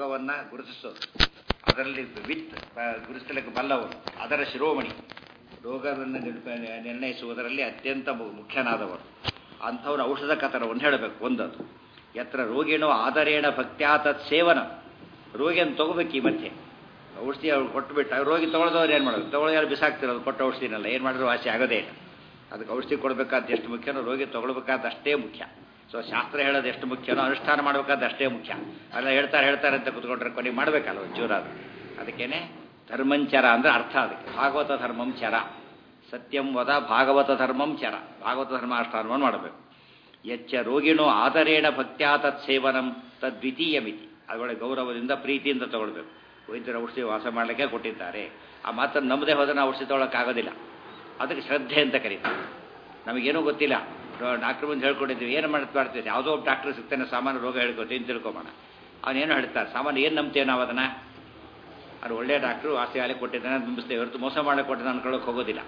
ವನ್ನು ಗುರುತಿಸೋದು ಅದರಲ್ಲಿ ವಿತ್ ಗುರುತಿಸಲಿಕ್ಕೆ ಬಲ್ಲವರು ಅದರ ಶಿರೋಮಣಿ ರೋಗವನ್ನು ನಿರ್ಣಯಿಸುವುದರಲ್ಲಿ ಅತ್ಯಂತ ಮುಖ್ಯನಾದವರು ಅಂಥವ್ರ ಔಷಧ ಕಥನವನ್ನು ಹೇಳಬೇಕು ಒಂದದು ಯತ್ರ ರೋಗಿಣೋ ಆದರೇಣ ಭಕ್ತ್ಯಾ ತತ್ ಸೇವನ ರೋಗಿಯನ್ನು ತಗೋಬೇಕು ಈ ಮಧ್ಯೆ ಔಷಧಿ ಅವ್ರು ಕೊಟ್ಟುಬಿಟ್ಟು ರೋಗಿ ತೊಗೊಳ್ದವ್ರು ಏನು ಮಾಡೋದು ತೊಗೊಳ್ಳೋ ಯಾರು ಬಿಸಾಕ್ತಿರೋದು ಕೊಟ್ಟ ಔಷಧಿನಲ್ಲ ಏನು ಮಾಡಿದ್ರು ವಾಸಿ ಆಗೋದೇ ಇಲ್ಲ ಅದಕ್ಕೆ ಔಷಧಿ ಕೊಡಬೇಕಾದ ಎಷ್ಟು ಮುಖ್ಯನೋ ರೋಗಿ ತೊಗೊಳ್ಬೇಕಾದ ಅಷ್ಟೇ ಮುಖ್ಯ ಸೊ ಶಾಸ್ತ್ರ ಹೇಳೋದು ಎಷ್ಟು ಮುಖ್ಯನೋ ಅನುಷ್ಠಾನ ಮಾಡಬೇಕಾದ ಅಷ್ಟೇ ಮುಖ್ಯ ಅಲ್ಲ ಹೇಳ್ತಾರೆ ಹೇಳ್ತಾರೆ ಅಂತ ಕುತ್ಕೊಂಡ್ರೆ ಕೊನೆಗೆ ಮಾಡಬೇಕಲ್ಲ ಒಂಚೂರಾದ ಅದಕ್ಕೇನೆ ಧರ್ಮಂಚರ ಅಂದರೆ ಅರ್ಥ ಅದಕ್ಕೆ ಭಾಗವತ ಧರ್ಮಂ ಚರ ಸತ್ಯಂ ವದ ಭಾಗವತ ಧರ್ಮಂ ಚರ ಭಾಗವತ ಧರ್ಮ ಅನುಷ್ಠಾನವನ್ನು ಮಾಡಬೇಕು ಎಚ್ಚ ರೋಗಿಣೋ ಆದರೇಣ ಭಕ್ತ್ಯಾ ತತ್ ಸೇವನಂ ತದ್ವಿತೀಯ ಮಿತಿ ಅದರೊಳಗೆ ಗೌರವದಿಂದ ಪ್ರೀತಿಯಿಂದ ತಗೊಳ್ಬೇಕು ವೈದ್ಯರ ಔಷಧಿ ವಾಸ ಮಾಡಲಿಕ್ಕೆ ಕೊಟ್ಟಿದ್ದಾರೆ ಆ ಮಾತನ್ನು ನಂಬದೇ ಹೋದ್ರೆ ನಾವು ಔಷಧಿ ತೊಗೊಳಕ್ಕಾಗೋದಿಲ್ಲ ಅದಕ್ಕೆ ಶ್ರದ್ಧೆ ಅಂತ ಕರೀತಾರೆ ನಮಗೇನೂ ಗೊತ್ತಿಲ್ಲ ಡಾಕ್ಟ್ರ್ ಮುಂದೆ ಹೇಳ್ಕೊಂಡಿದ್ದೀವಿ ಏನು ಮಾಡ್ತಾ ಮಾಡ್ತೀವಿ ಯಾವುದೋ ಒಬ್ಬ ಡಾಕ್ಟ್ರ್ ಸಿಗ್ತಾನೆ ಸಾಮಾನ್ಯ ರೋಗ ಹೇಳ್ಕೊತೀನಿ ತಿಳ್ಕೊಬೋಣ ಅವನೇನು ಹೇಳ್ತಾರೆ ಸಾಮಾನ್ಯ ಏನು ನಂಬ್ತೇವೆ ನಾವು ಅದನ್ನು ಅದು ಒಳ್ಳೆಯ ಡಾಕ್ಟ್ರು ಆಸ್ತಿ ಕೊಟ್ಟಿದ್ದಾನೆ ನಂಬಿಸ್ತೇವೆ ಹೊರತು ಮೋಸ ಮಾಡಕ್ಕೆ ಕೊಟ್ಟಿದ್ದಾನೆ ಅನ್ಕೊಳ್ಳೋಕೆ ಹೋಗೋದಿಲ್ಲ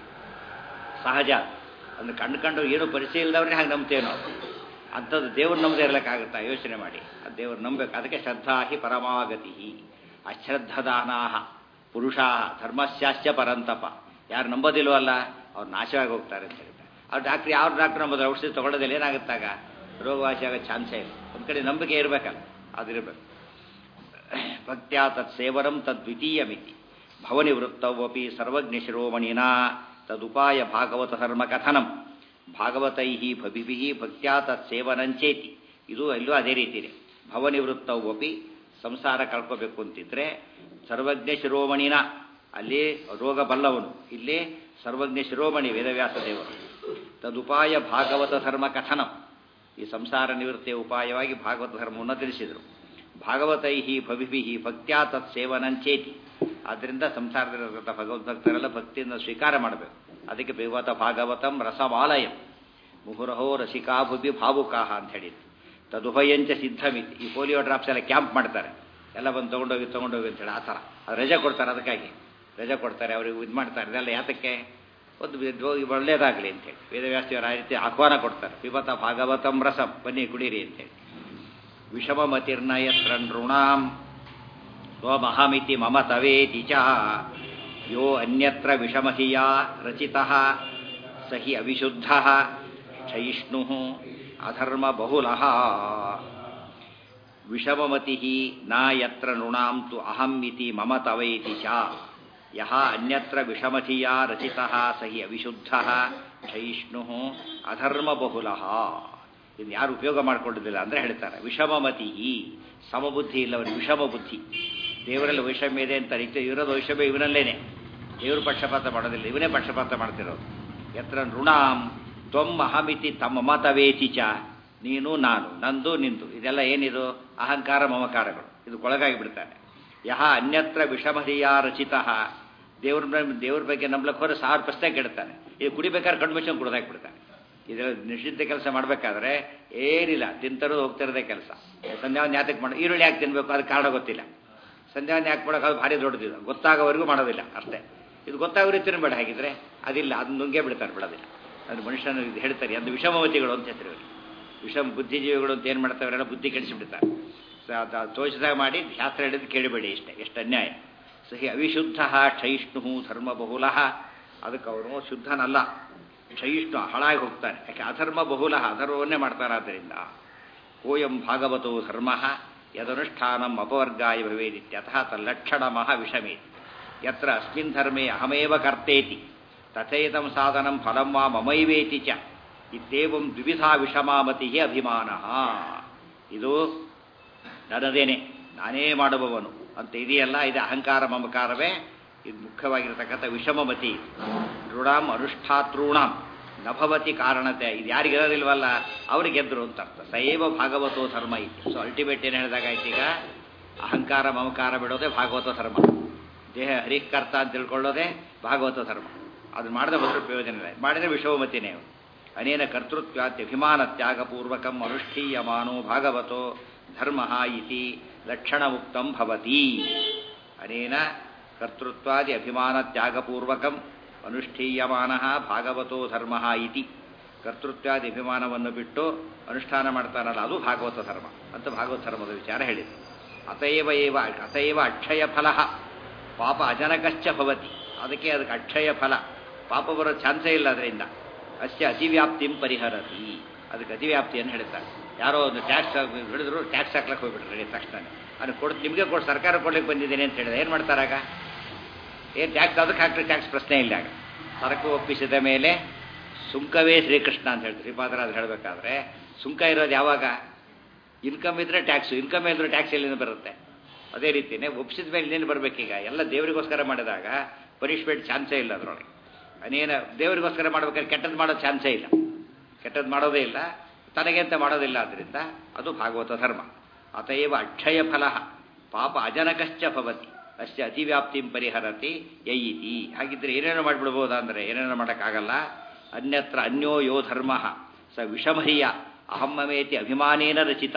ಸಹಜ ಅಂದ್ರೆ ಕಂಡು ಕಂಡು ಏನು ಪರಿಚಯ ಇಲ್ಲದವ್ರನ್ನೇ ಹಾಗೆ ನಂಬ್ತೇವೆ ನಾವು ಅಂಥದ್ದು ದೇವ್ರು ನಂಬದೇ ಇರಲಿಕ್ಕಾಗುತ್ತಾ ಯೋಚನೆ ಮಾಡಿ ಅದು ದೇವ್ರು ನಂಬಬೇಕು ಅದಕ್ಕೆ ಶ್ರದ್ಧಾ ಹಿ ಪರಮಾಗತಿ ಅಶ್ರದ್ಧದಾನಾಹ ಪುರುಷಾ ಧರ್ಮಸ್ಯಾಶ್ಚ ಪರಂತಪ ಯಾರು ನಂಬೋದಿಲ್ವೋ ಅಲ್ಲ ಅವ್ರು ನಾಶವಾಗಿ ಹೋಗ್ತಾರೆ ಅಂತ ಹೇಳ್ತಾರೆ ಅವ್ರು ಡಾಕ್ಟ್ರ್ ಯಾವ ಡಾಕ್ಟ್ರ್ ನಂಬೋದು ಔಷಧಿ ತೊಗೊಳ್ಳೋದಿಲ್ಲ ಏನಾಗುತ್ತಾಗ ರೋಗವಾಸಿ ಆಗೋ ಚಾನ್ಸೇ ಇಲ್ಲ ಒಂದು ಕಡೆ ನಂಬಿಕೆ ಇರಬೇಕಲ್ಲ ಅದಿರಬೇಕು ಭಕ್ತ್ಯಾ ತತ್ ಸೇವನಂ ತದ್ವಿತೀಯ ಮಿತಿ ಭವನಿವೃತ್ತವಪಿ ಸರ್ವಜ್ಞ ಶಿರೋಮಣಿನಾ ತದುಪಾಯ ಭಾಗವತ ಧರ್ಮ ಕಥನಂ ಭಾಗವತೈ ಭವಿಭಿ ಭಕ್ತ್ಯಾ ತತ್ ಸೇವನಂಚೇತಿ ಇದು ಎಲ್ಲೂ ಅದೇ ರೀತಿಯೇ ಭವನಿವೃತ್ತವಪಿ ಸಂಸಾರ ಕಳ್ಕೋಬೇಕು ಅಂತಿದ್ರೆ ಸರ್ವಜ್ಞ ಶಿರೋಮಣಿನ ಅಲ್ಲಿ ರೋಗ ಬಲ್ಲವನು ಇಲ್ಲಿ ಸರ್ವಜ್ಞ ಶಿರೋಮಣಿ ವೇದವ್ಯಾಸ ದೇವರು ತದುಪಾಯ ಭಾಗವತ ಧರ್ಮ ಕಥನಂ ಈ ಸಂಸಾರ ನಿವೃತ್ತಿಯ ಉಪಾಯವಾಗಿ ಭಾಗವತ ಧರ್ಮವನ್ನು ತಿಳಿಸಿದರು ಭಾಗವತೈ ಭವಿಭಿ ಭಕ್ತ್ಯಾ ತತ್ ಸೇವನಂಚೇತಿ ಆದ್ದರಿಂದ ಸಂಸಾರದಲ್ಲಿರತಕ್ಕಂಥ ಭಗವದ್ಭಕ್ತರೆಲ್ಲ ಭಕ್ತಿಯಿಂದ ಸ್ವೀಕಾರ ಮಾಡಬೇಕು ಅದಕ್ಕೆ ಭಗವತ ಭಾಗವತಂ ರಸಮಾಲಯಂ ಮುಹುರಹೋ ರಸಿಕಾ ಭುವಿ ಭಾವುಕಾಹ ಅಂತ ಹೇಳಿದ್ದು ತದುಭಯಂಚ ಸಿದ್ಧಮಿತಿ ಈ ಪೋಲಿಯೋ ಡ್ರಾಪ್ಸ್ ಎಲ್ಲ ಕ್ಯಾಂಪ್ ಮಾಡ್ತಾರೆ ಎಲ್ಲ ಬಂದು ತೊಗೊಂಡೋಗಿ ತೊಗೊಂಡೋಗಿ ಅಂತೇಳಿ ಆ ಥರ ಅದು ರಜೆ ಕೊಡ್ತಾರೆ ಅದಕ್ಕಾಗಿ ರಜೆ ಕೊಡ್ತಾರೆ ಅವ್ರಿಗೆ ಇದು ಮಾಡ್ತಾರೆ ಇದೆಲ್ಲ ಯಾತಕ್ಕೆ ಒಂದು ಒಳ್ಳೇದಾಗಲಿ ಅಂತೇಳಿ ವೇದವ್ಯಾಸ್ತಿಯವರು ಆ ರೀತಿ ಆಹ್ವಾನ ಕೊಡ್ತಾರೆ ಪಿಬತ ಭಾಗವತಂ ರಸಂ ಬನ್ನಿ ಕುಡೀರಿ ಅಂತೇಳಿ ವಿಷಮಮತಿರ್ನ ಯತ್ರ ನೃಣಾಂ ಸ್ವಮಹಮಿತಿ ಮಮ ತವೇತಿ ಚ ಯೋ ಅನ್ಯತ್ರ ವಿಷಮಹಿಯ ರಚಿತಃ ಸಹಿ ಅವಿಶುದ್ಧ ಕ್ಷಯಿಷ್ಣು ಅಧರ್ಮ ಬಹುಲಃ ವಿಷಮಮತಿ ನ ಯತ್ರ ನೃಣಾಂ ತು ಅಹಂ ಇತಿ ಮಮ ತವೇತಿ ಚ ಯಹ ಅನ್ಯತ್ರ ವಿಷಮಧಿಯ ರಚಿತಃ ಸಹಿ ಅವಿಶುದ್ಧ ಕ್ಷಯಿಷ್ಣು ಅಧರ್ಮ ಬಹುಲಃ ಇದು ಯಾರು ಉಪಯೋಗ ಮಾಡ್ಕೊಂಡಿದ್ದಿಲ್ಲ ಅಂದರೆ ಹೇಳ್ತಾರೆ ವಿಷಮಮತಿ ಸಮಬುದ್ಧಿ ಇಲ್ಲವರಿಗೆ ವಿಷಮ ಬುದ್ಧಿ ದೇವರಲ್ಲಿ ವೈಷಮ್ಯ ಇದೆ ಅಂತ ರೀತಿ ಇರೋದು ವೈಷಮ್ಯ ಇವನಲ್ಲೇನೆ ದೇವರು ಪಕ್ಷಪಾತ ಮಾಡೋದಿಲ್ಲ ಇವನೇ ಪಕ್ಷಪಾತ ಮಾಡ್ತಿರೋದು ಯತ್ರ ನೃಣಾಂ ತ್ವಂ ಅಹಮಿತಿ ತಮ್ಮ ಮತವೇತಿ ಚ ನೀನು ನಾನು ನಂದು ನಿಂದು ಇದೆಲ್ಲ ಏನಿದು ಅಹಂಕಾರ ಮಮಕಾರಗಳು ಇದು ಕೊಳಗಾಗಿ ಬಿಡ್ತಾನೆ ಯಹ ಅನ್ಯತ್ರ ವಿಷಮಧಿಯ ರಚಿತ ದೇವ್ರ ದೇವ್ರ ಬಗ್ಗೆ ನಂಬ್ಲಕ್ಕೆ ಹೋದ್ರೆ ಸಾವಿರ ಪ್ರಶ್ನೆ ಕೇಳ್ತಾನೆ ಇದು ಕುಡಿಬೇಕಾದ್ರೆ ಕಣ್ಣು ಮುಚ್ಚಂಗೆ ಕುಡ್ದಾಕಿ ಬಿಡ್ತಾನೆ ಇದರಲ್ಲಿ ನಿಶ್ಚಿತ ಕೆಲಸ ಮಾಡಬೇಕಾದ್ರೆ ಏನಿಲ್ಲ ತಿಂತರೋದು ಹೋಗ್ತಿರೋದೇ ಕೆಲಸ ಸಂಧ್ಯಾವನ್ನ ಯಾತಕ್ಕೆ ಮಾಡಿ ಈರುಳ್ಳಿ ಯಾಕೆ ತಿನ್ಬೇಕು ಅದಕ್ಕೆ ಕಾರಣ ಗೊತ್ತಿಲ್ಲ ಸಂಧ್ಯಾವನ್ನ ಯಾಕೆ ಮಾಡೋಕೆ ಅದು ಭಾರಿ ದೊಡ್ಡದಿಲ್ಲ ಗೊತ್ತಾಗೋವರೆಗೂ ಮಾಡೋದಿಲ್ಲ ಅಷ್ಟೇ ಇದು ಗೊತ್ತಾಗೋ ರೀತಿ ಬೇಡ ಹಾಗಿದ್ರೆ ಅದಿಲ್ಲ ಅದನ್ನ ನುಂಗೇ ಬಿಡ್ತಾರೆ ಬಿಡೋದಿಲ್ಲ ಅದು ಮನುಷ್ಯನ ಇದು ಹೇಳ್ತಾರೆ ಅದು ವಿಷಮವತಿಗಳು ಅಂತ ಹೆಸರು ವಿಷಮ ಬುದ್ಧಿಜೀವಿಗಳು ಅಂತ ಏನು ಮಾಡ್ತಾವ್ರೆಲ್ಲ ಬುದ್ಧಿ ಕೆಡಿಸಿಬಿಡ್ತಾರೆ ತೋಚಿದಾಗ ಮಾಡಿ ಶಾಸ್ತ್ರ ಹೇಳಿದ್ದು ಕೇಳಿಬೇಡಿ ಇಷ್ಟೇ ಎಷ್ಟು ಅನ್ಯಾಯ ಸಹಿ ಅವಿಶುದ್ಧ ಕ್ಷಯಿಷ್ಣು ಧರ್ಮ ಬಹುಲ ಅದಕ್ಕೆ ಅವನು ಶುದ್ಧನಲ್ಲ ಕ್ಷಯಿಷ್ಣು ಹಳಾಗಿ ಹೋಗ್ತಾನೆ ಯಾಕೆ ಅಧರ್ಮ ಬಹುಲ ಅಧರ್ಮವನ್ನೇ ಮಾಡ್ತಾರಾದ್ದರಿಂದ ಕೋಯಂ ಭಾಗವತೋ ಧರ್ಮ ಯದನುಷ್ಠಾನಂ ಅಪವರ್ಗಾಯ ಭವೇದಿತ್ಯತಃ ತಲ್ಲಕ್ಷಣಮಃ ವಿಷಮೇ ಯತ್ರ ಅಸ್ಮಿನ್ ಧರ್ಮೇ ಅಹಮೇವ ಕರ್ತೇತಿ ತಥೈತಂ ಸಾಧನಂ ಫಲಂ ವಾ ಮಮೈವೇತಿ ಚ ಇತ್ಯೇವಂ ದ್ವಿವಿಧಾ ವಿಷಮಾಮತಿ ಅಭಿಮಾನ ಇದು ನನ್ನದೇನೆ ನಾನೇ ಮಾಡುವವನು ಅಂತ ಇದೆಯಲ್ಲ ಇದು ಅಹಂಕಾರ ಮಮಕಾರವೇ ಇದು ಮುಖ್ಯವಾಗಿರತಕ್ಕಂಥ ವಿಷಮಮತಿ ದೃಢಾಂ ಅನುಷ್ಠಾತೃಣಾಂ ನಭವತಿ ಕಾರಣತೆ ಇದು ಯಾರಿಗಿರೋದಿಲ್ವಲ್ಲ ಅವ್ರಿಗೆ ಗೆದ್ರು ಅಂತ ಅರ್ಥ ಸೈವ ಭಾಗವತೋ ಧರ್ಮ ಇತ್ತು ಸೊ ಅಲ್ಟಿಮೇಟ್ ಏನು ಹೇಳಿದಾಗ ಆಯ್ತು ಈಗ ಅಹಂಕಾರ ಮಮಕಾರ ಬಿಡೋದೇ ಭಾಗವತ ಧರ್ಮ ದೇಹ ಹರಿಕರ್ತ ಅಂತ ತಿಳ್ಕೊಳ್ಳೋದೇ ಭಾಗವತ ಧರ್ಮ ಅದು ಮಾಡದೆ ಬಂದರೂ ಪ್ರಯೋಜನ ಇಲ್ಲ ಮಾಡಿದರೆ ವಿಷವಮತಿನೇ ಅನೇನ ಕರ್ತೃತ್ವಾತ್ಯಭಿಮಾನ ತ್ಯಾಗಪೂರ್ವಕಂ ಅನುಷ್ಠೀಯಮಾನೋ ಭಾಗವತೋ ಧರ್ಮ ಇತಿ ಲಕ್ಷಣಮುಕ್ತಂ ಭವತಿ ಅನೇನ ಕರ್ತೃತ್ವಾದಿ ಅಭಿಮಾನ ತ್ಯಾಗಪೂರ್ವಕಂ ಅನುಷ್ಠೀಯಮಾನ ಭಾಗವತೋ ಧರ್ಮ ಇತಿ ಕರ್ತೃತ್ವಾದಿ ಅಭಿಮಾನವನ್ನು ಬಿಟ್ಟು ಅನುಷ್ಠಾನ ಮಾಡ್ತಾನಲ್ಲ ಅದು ಭಾಗವತ ಧರ್ಮ ಅಂತ ಭಾಗವತ ಧರ್ಮದ ವಿಚಾರ ಹೇಳಿದೆ ಅತಯವ ಏವ ಅತಯವ ಅಕ್ಷಯ ಫಲ ಪಾಪ ಅಜನಕಶ್ಚ ಭವತಿ ಅದಕ್ಕೆ ಅದಕ್ಕೆ ಅಕ್ಷಯ ಫಲ ಪಾಪ ಬರೋ ಚಾನ್ಸೇ ಇಲ್ಲ ಅದರಿಂದ ಅಷ್ಟೇ ಅತಿವ್ಯಾಪ್ತಿಂ ಪರಿಹರತಿ ಅದಕ್ಕೆ ಅತಿವ್ಯಾಪ್ತಿಯನ್ನು ಹೇಳ್ತಾರೆ ಯಾರೋ ಒಂದು ಟ್ಯಾಕ್ಸ್ ಹಿಡಿದ್ರು ಟ್ಯಾಕ್ಸ್ ಹಾಕ್ಲಕ್ಕೆ ಹೋಗ್ಬಿಟ್ರು ಹೇಳಿ ತಕ್ಷಣ ಅದನ್ನು ಕೊಡ್ ನಿಮಗೆ ಕೊಟ್ಟು ಸರ್ಕಾರ ಕೊಡ್ಲಿಕ್ಕೆ ಬಂದಿದ್ದೇನೆ ಅಂತ ಹೇಳಿದ್ರೆ ಏನು ಮಾಡ್ತಾರಾಗ ಏನು ಟ್ಯಾಕ್ಸ್ ಅದಕ್ಕೆ ಹಾಕ್ರಿ ಟ್ಯಾಕ್ಸ್ ಪ್ರಶ್ನೆ ಇಲ್ಲ ಆಗ ಸರಕು ಒಪ್ಪಿಸಿದ ಮೇಲೆ ಸುಂಕವೇ ಶ್ರೀಕೃಷ್ಣ ಅಂತ ಹೇಳ್ತಾರೆ ಶ್ರೀಪಾದರ ಅದು ಹೇಳಬೇಕಾದ್ರೆ ಸುಂಕ ಇರೋದು ಯಾವಾಗ ಇನ್ಕಮ್ ಇದ್ರೆ ಟ್ಯಾಕ್ಸ್ ಇನ್ಕಮ್ ಇದ್ರೆ ಟ್ಯಾಕ್ಸ್ ಎಲ್ಲಿಂದ ಬರುತ್ತೆ ಅದೇ ರೀತಿಯೇ ಒಪ್ಪಿಸಿದ ಮೇಲೆ ಇನ್ನೇನು ಬರಬೇಕೀಗ ಎಲ್ಲ ದೇವರಿಗೋಸ್ಕರ ಮಾಡಿದಾಗ ಪನಿಷ್ಮೆಂಟ್ ಚಾನ್ಸೇ ಇಲ್ಲ ಅದರೊಳಗೆ ಅನೇನ ದೇವರಿಗೋಸ್ಕರ ಮಾಡ್ಬೇಕಾದ್ರೆ ಕೆಟ್ಟದ್ದು ಮಾಡೋ ಚಾನ್ಸೇ ಇಲ್ಲ ಕೆಟ್ಟದ್ದು ಮಾಡೋದೇ ಇಲ್ಲ ತನಗೆ ಅಂತ ಮಾಡೋದಿಲ್ಲ ಆದ್ದರಿಂದ ಅದು ಭಾಗವತ ಧರ್ಮ ಅತಯವ ಅಕ್ಷಯ ಫಲ ಪಾಪ ಅಜನಕಶ್ಚ ಭವತಿ ಅಷ್ಟೇ ಅತಿವ್ಯಾಪ್ತಿಂ ಪರಿಹರತಿ ಯಯಿತಿ ಹಾಗಿದ್ರೆ ಏನೇನೋ ಮಾಡಿಬಿಡ್ಬೋದಾ ಅಂದರೆ ಏನೇನೋ ಮಾಡೋಕ್ಕಾಗಲ್ಲ ಅನ್ಯತ್ರ ಅನ್ಯೋ ಯೋ ಧರ್ಮ ಸ ವಿಷಮರಿಯ ಅಹಮ್ಮಮೇತಿ ಅಭಿಮಾನೇನ ರಚಿತ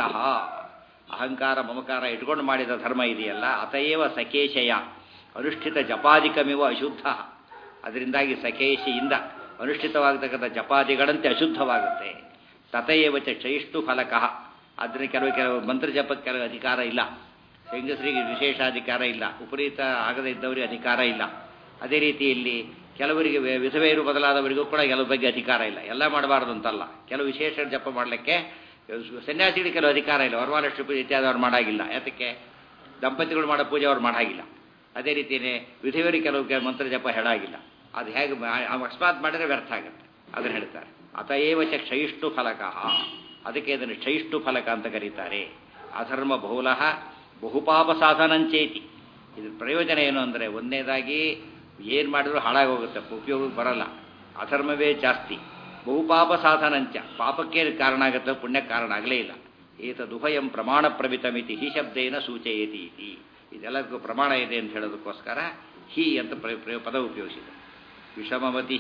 ಅಹಂಕಾರ ಮಮಕಾರ ಇಟ್ಕೊಂಡು ಮಾಡಿದ ಧರ್ಮ ಇದೆಯಲ್ಲ ಅತಯೇವ ಸಕೇಶಯ ಅನುಷ್ಠಿತ ಜಪಾದಿಕಮಿವ ಅಶುದ್ಧ ಅದರಿಂದಾಗಿ ಸಕೇಶಿಯಿಂದ ಅನುಷ್ಠಿತವಾಗತಕ್ಕಂಥ ಜಪಾದಿಗಳಂತೆ ಅಶುದ್ಧವಾಗುತ್ತೆ ತತಯೇವ ಚ ಕ್ಷಯಿಷ್ಟು ಫಲಕಃ ಅದರಿಂದ ಕೆಲವು ಕೆಲವು ಮಂತ್ರ ಜಪಕ್ಕೆ ಕೆಲವು ಅಧಿಕಾರ ಇಲ್ಲ ಹೆಂಗಸರಿಗೆ ವಿಶೇಷ ಅಧಿಕಾರ ಇಲ್ಲ ಉಪರೀತ ಆಗದೇ ಇದ್ದವರಿಗೆ ಅಧಿಕಾರ ಇಲ್ಲ ಅದೇ ರೀತಿಯಲ್ಲಿ ಕೆಲವರಿಗೆ ವೆ- ವಿಧವೆಯರು ಬದಲಾದವರಿಗೂ ಕೂಡ ಕೆಲವು ಬಗ್ಗೆ ಅಧಿಕಾರ ಇಲ್ಲ ಎಲ್ಲ ಮಾಡಬಾರ್ದು ಅಂತಲ್ಲ ಕೆಲವು ವಿಶೇಷ ಜಪ ಮಾಡಲಿಕ್ಕೆ ಸನ್ಯಾಸಿಗಳಿಗೆ ಕೆಲವು ಅಧಿಕಾರ ಇಲ್ಲ ವರಮಹಾಲಕ್ಷ್ಮಿ ಪೂಜೆ ಇತ್ಯಾದಿ ಅವ್ರು ಮಾಡಾಗಿಲ್ಲ ಯಾತಕ್ಕೆ ದಂಪತಿಗಳು ಮಾಡೋ ಪೂಜೆ ಅವ್ರು ಮಾಡಾಗಿಲ್ಲ ಅದೇ ರೀತಿಯೇ ವಿಧವೆಯರಿಗೆ ಕೆಲವು ಕೆ- ಮಂತ್ರ ಜಪ ಹೇಳಾಗಿಲ್ಲ ಅದು ಹೇಗೆ ಮಾ- ಅಕಸ್ಮಾತ್ ಮಾಡಿದ್ರೆ ವ್ಯರ್ಥ ಆಗುತ್ತೆ ಅದನ್ನು ಹೇಳ್ತಾರೆ ಅತಏವ ಚ ಕ್ಷಯಿಷ್ಟು ಫಲಕ ಅದಕ್ಕೆ ಇದನ್ನು ಕ್ಷಯಿಷ್ಟು ಫಲಕ ಅಂತ ಕರೀತಾರೆ ಅಧರ್ಮ ಬಹುಲ ಬಹುಪಾಪ ಸಾಧನಂಚೇತಿ ಇದ್ರ ಪ್ರಯೋಜನ ಏನು ಅಂದರೆ ಒಂದನೇದಾಗಿ ಏನು ಮಾಡಿದ್ರು ಹಾಳಾಗೋಗುತ್ತೆ ಉಪಯೋಗಕ್ಕೆ ಬರಲ್ಲ ಅಧರ್ಮವೇ ಜಾಸ್ತಿ ಬಹುಪಾಪ ಸಾಧನಂಚ ಪಾಪಕ್ಕೆ ಕಾರಣ ಆಗುತ್ತೆ ಪುಣ್ಯಕ್ಕೆ ಕಾರಣ ಆಗಲೇ ಇಲ್ಲ ಏತದುಭಯಂ ಪ್ರಮಾಣ ಪ್ರಮಿತಮಿತಿ ಹಿ ಶಬ್ದೇನ ಸೂಚಯತಿ ಇತಿ ಇದೆಲ್ಲದಕ್ಕೂ ಪ್ರಮಾಣ ಇದೆ ಅಂತ ಹೇಳೋದಕ್ಕೋಸ್ಕರ ಹಿ ಅಂತ ಪ್ರ- ಪ್ರ- ಪದ ಉಪಯೋಗಿಸಿದೆ ವಿಷಮಮತಿ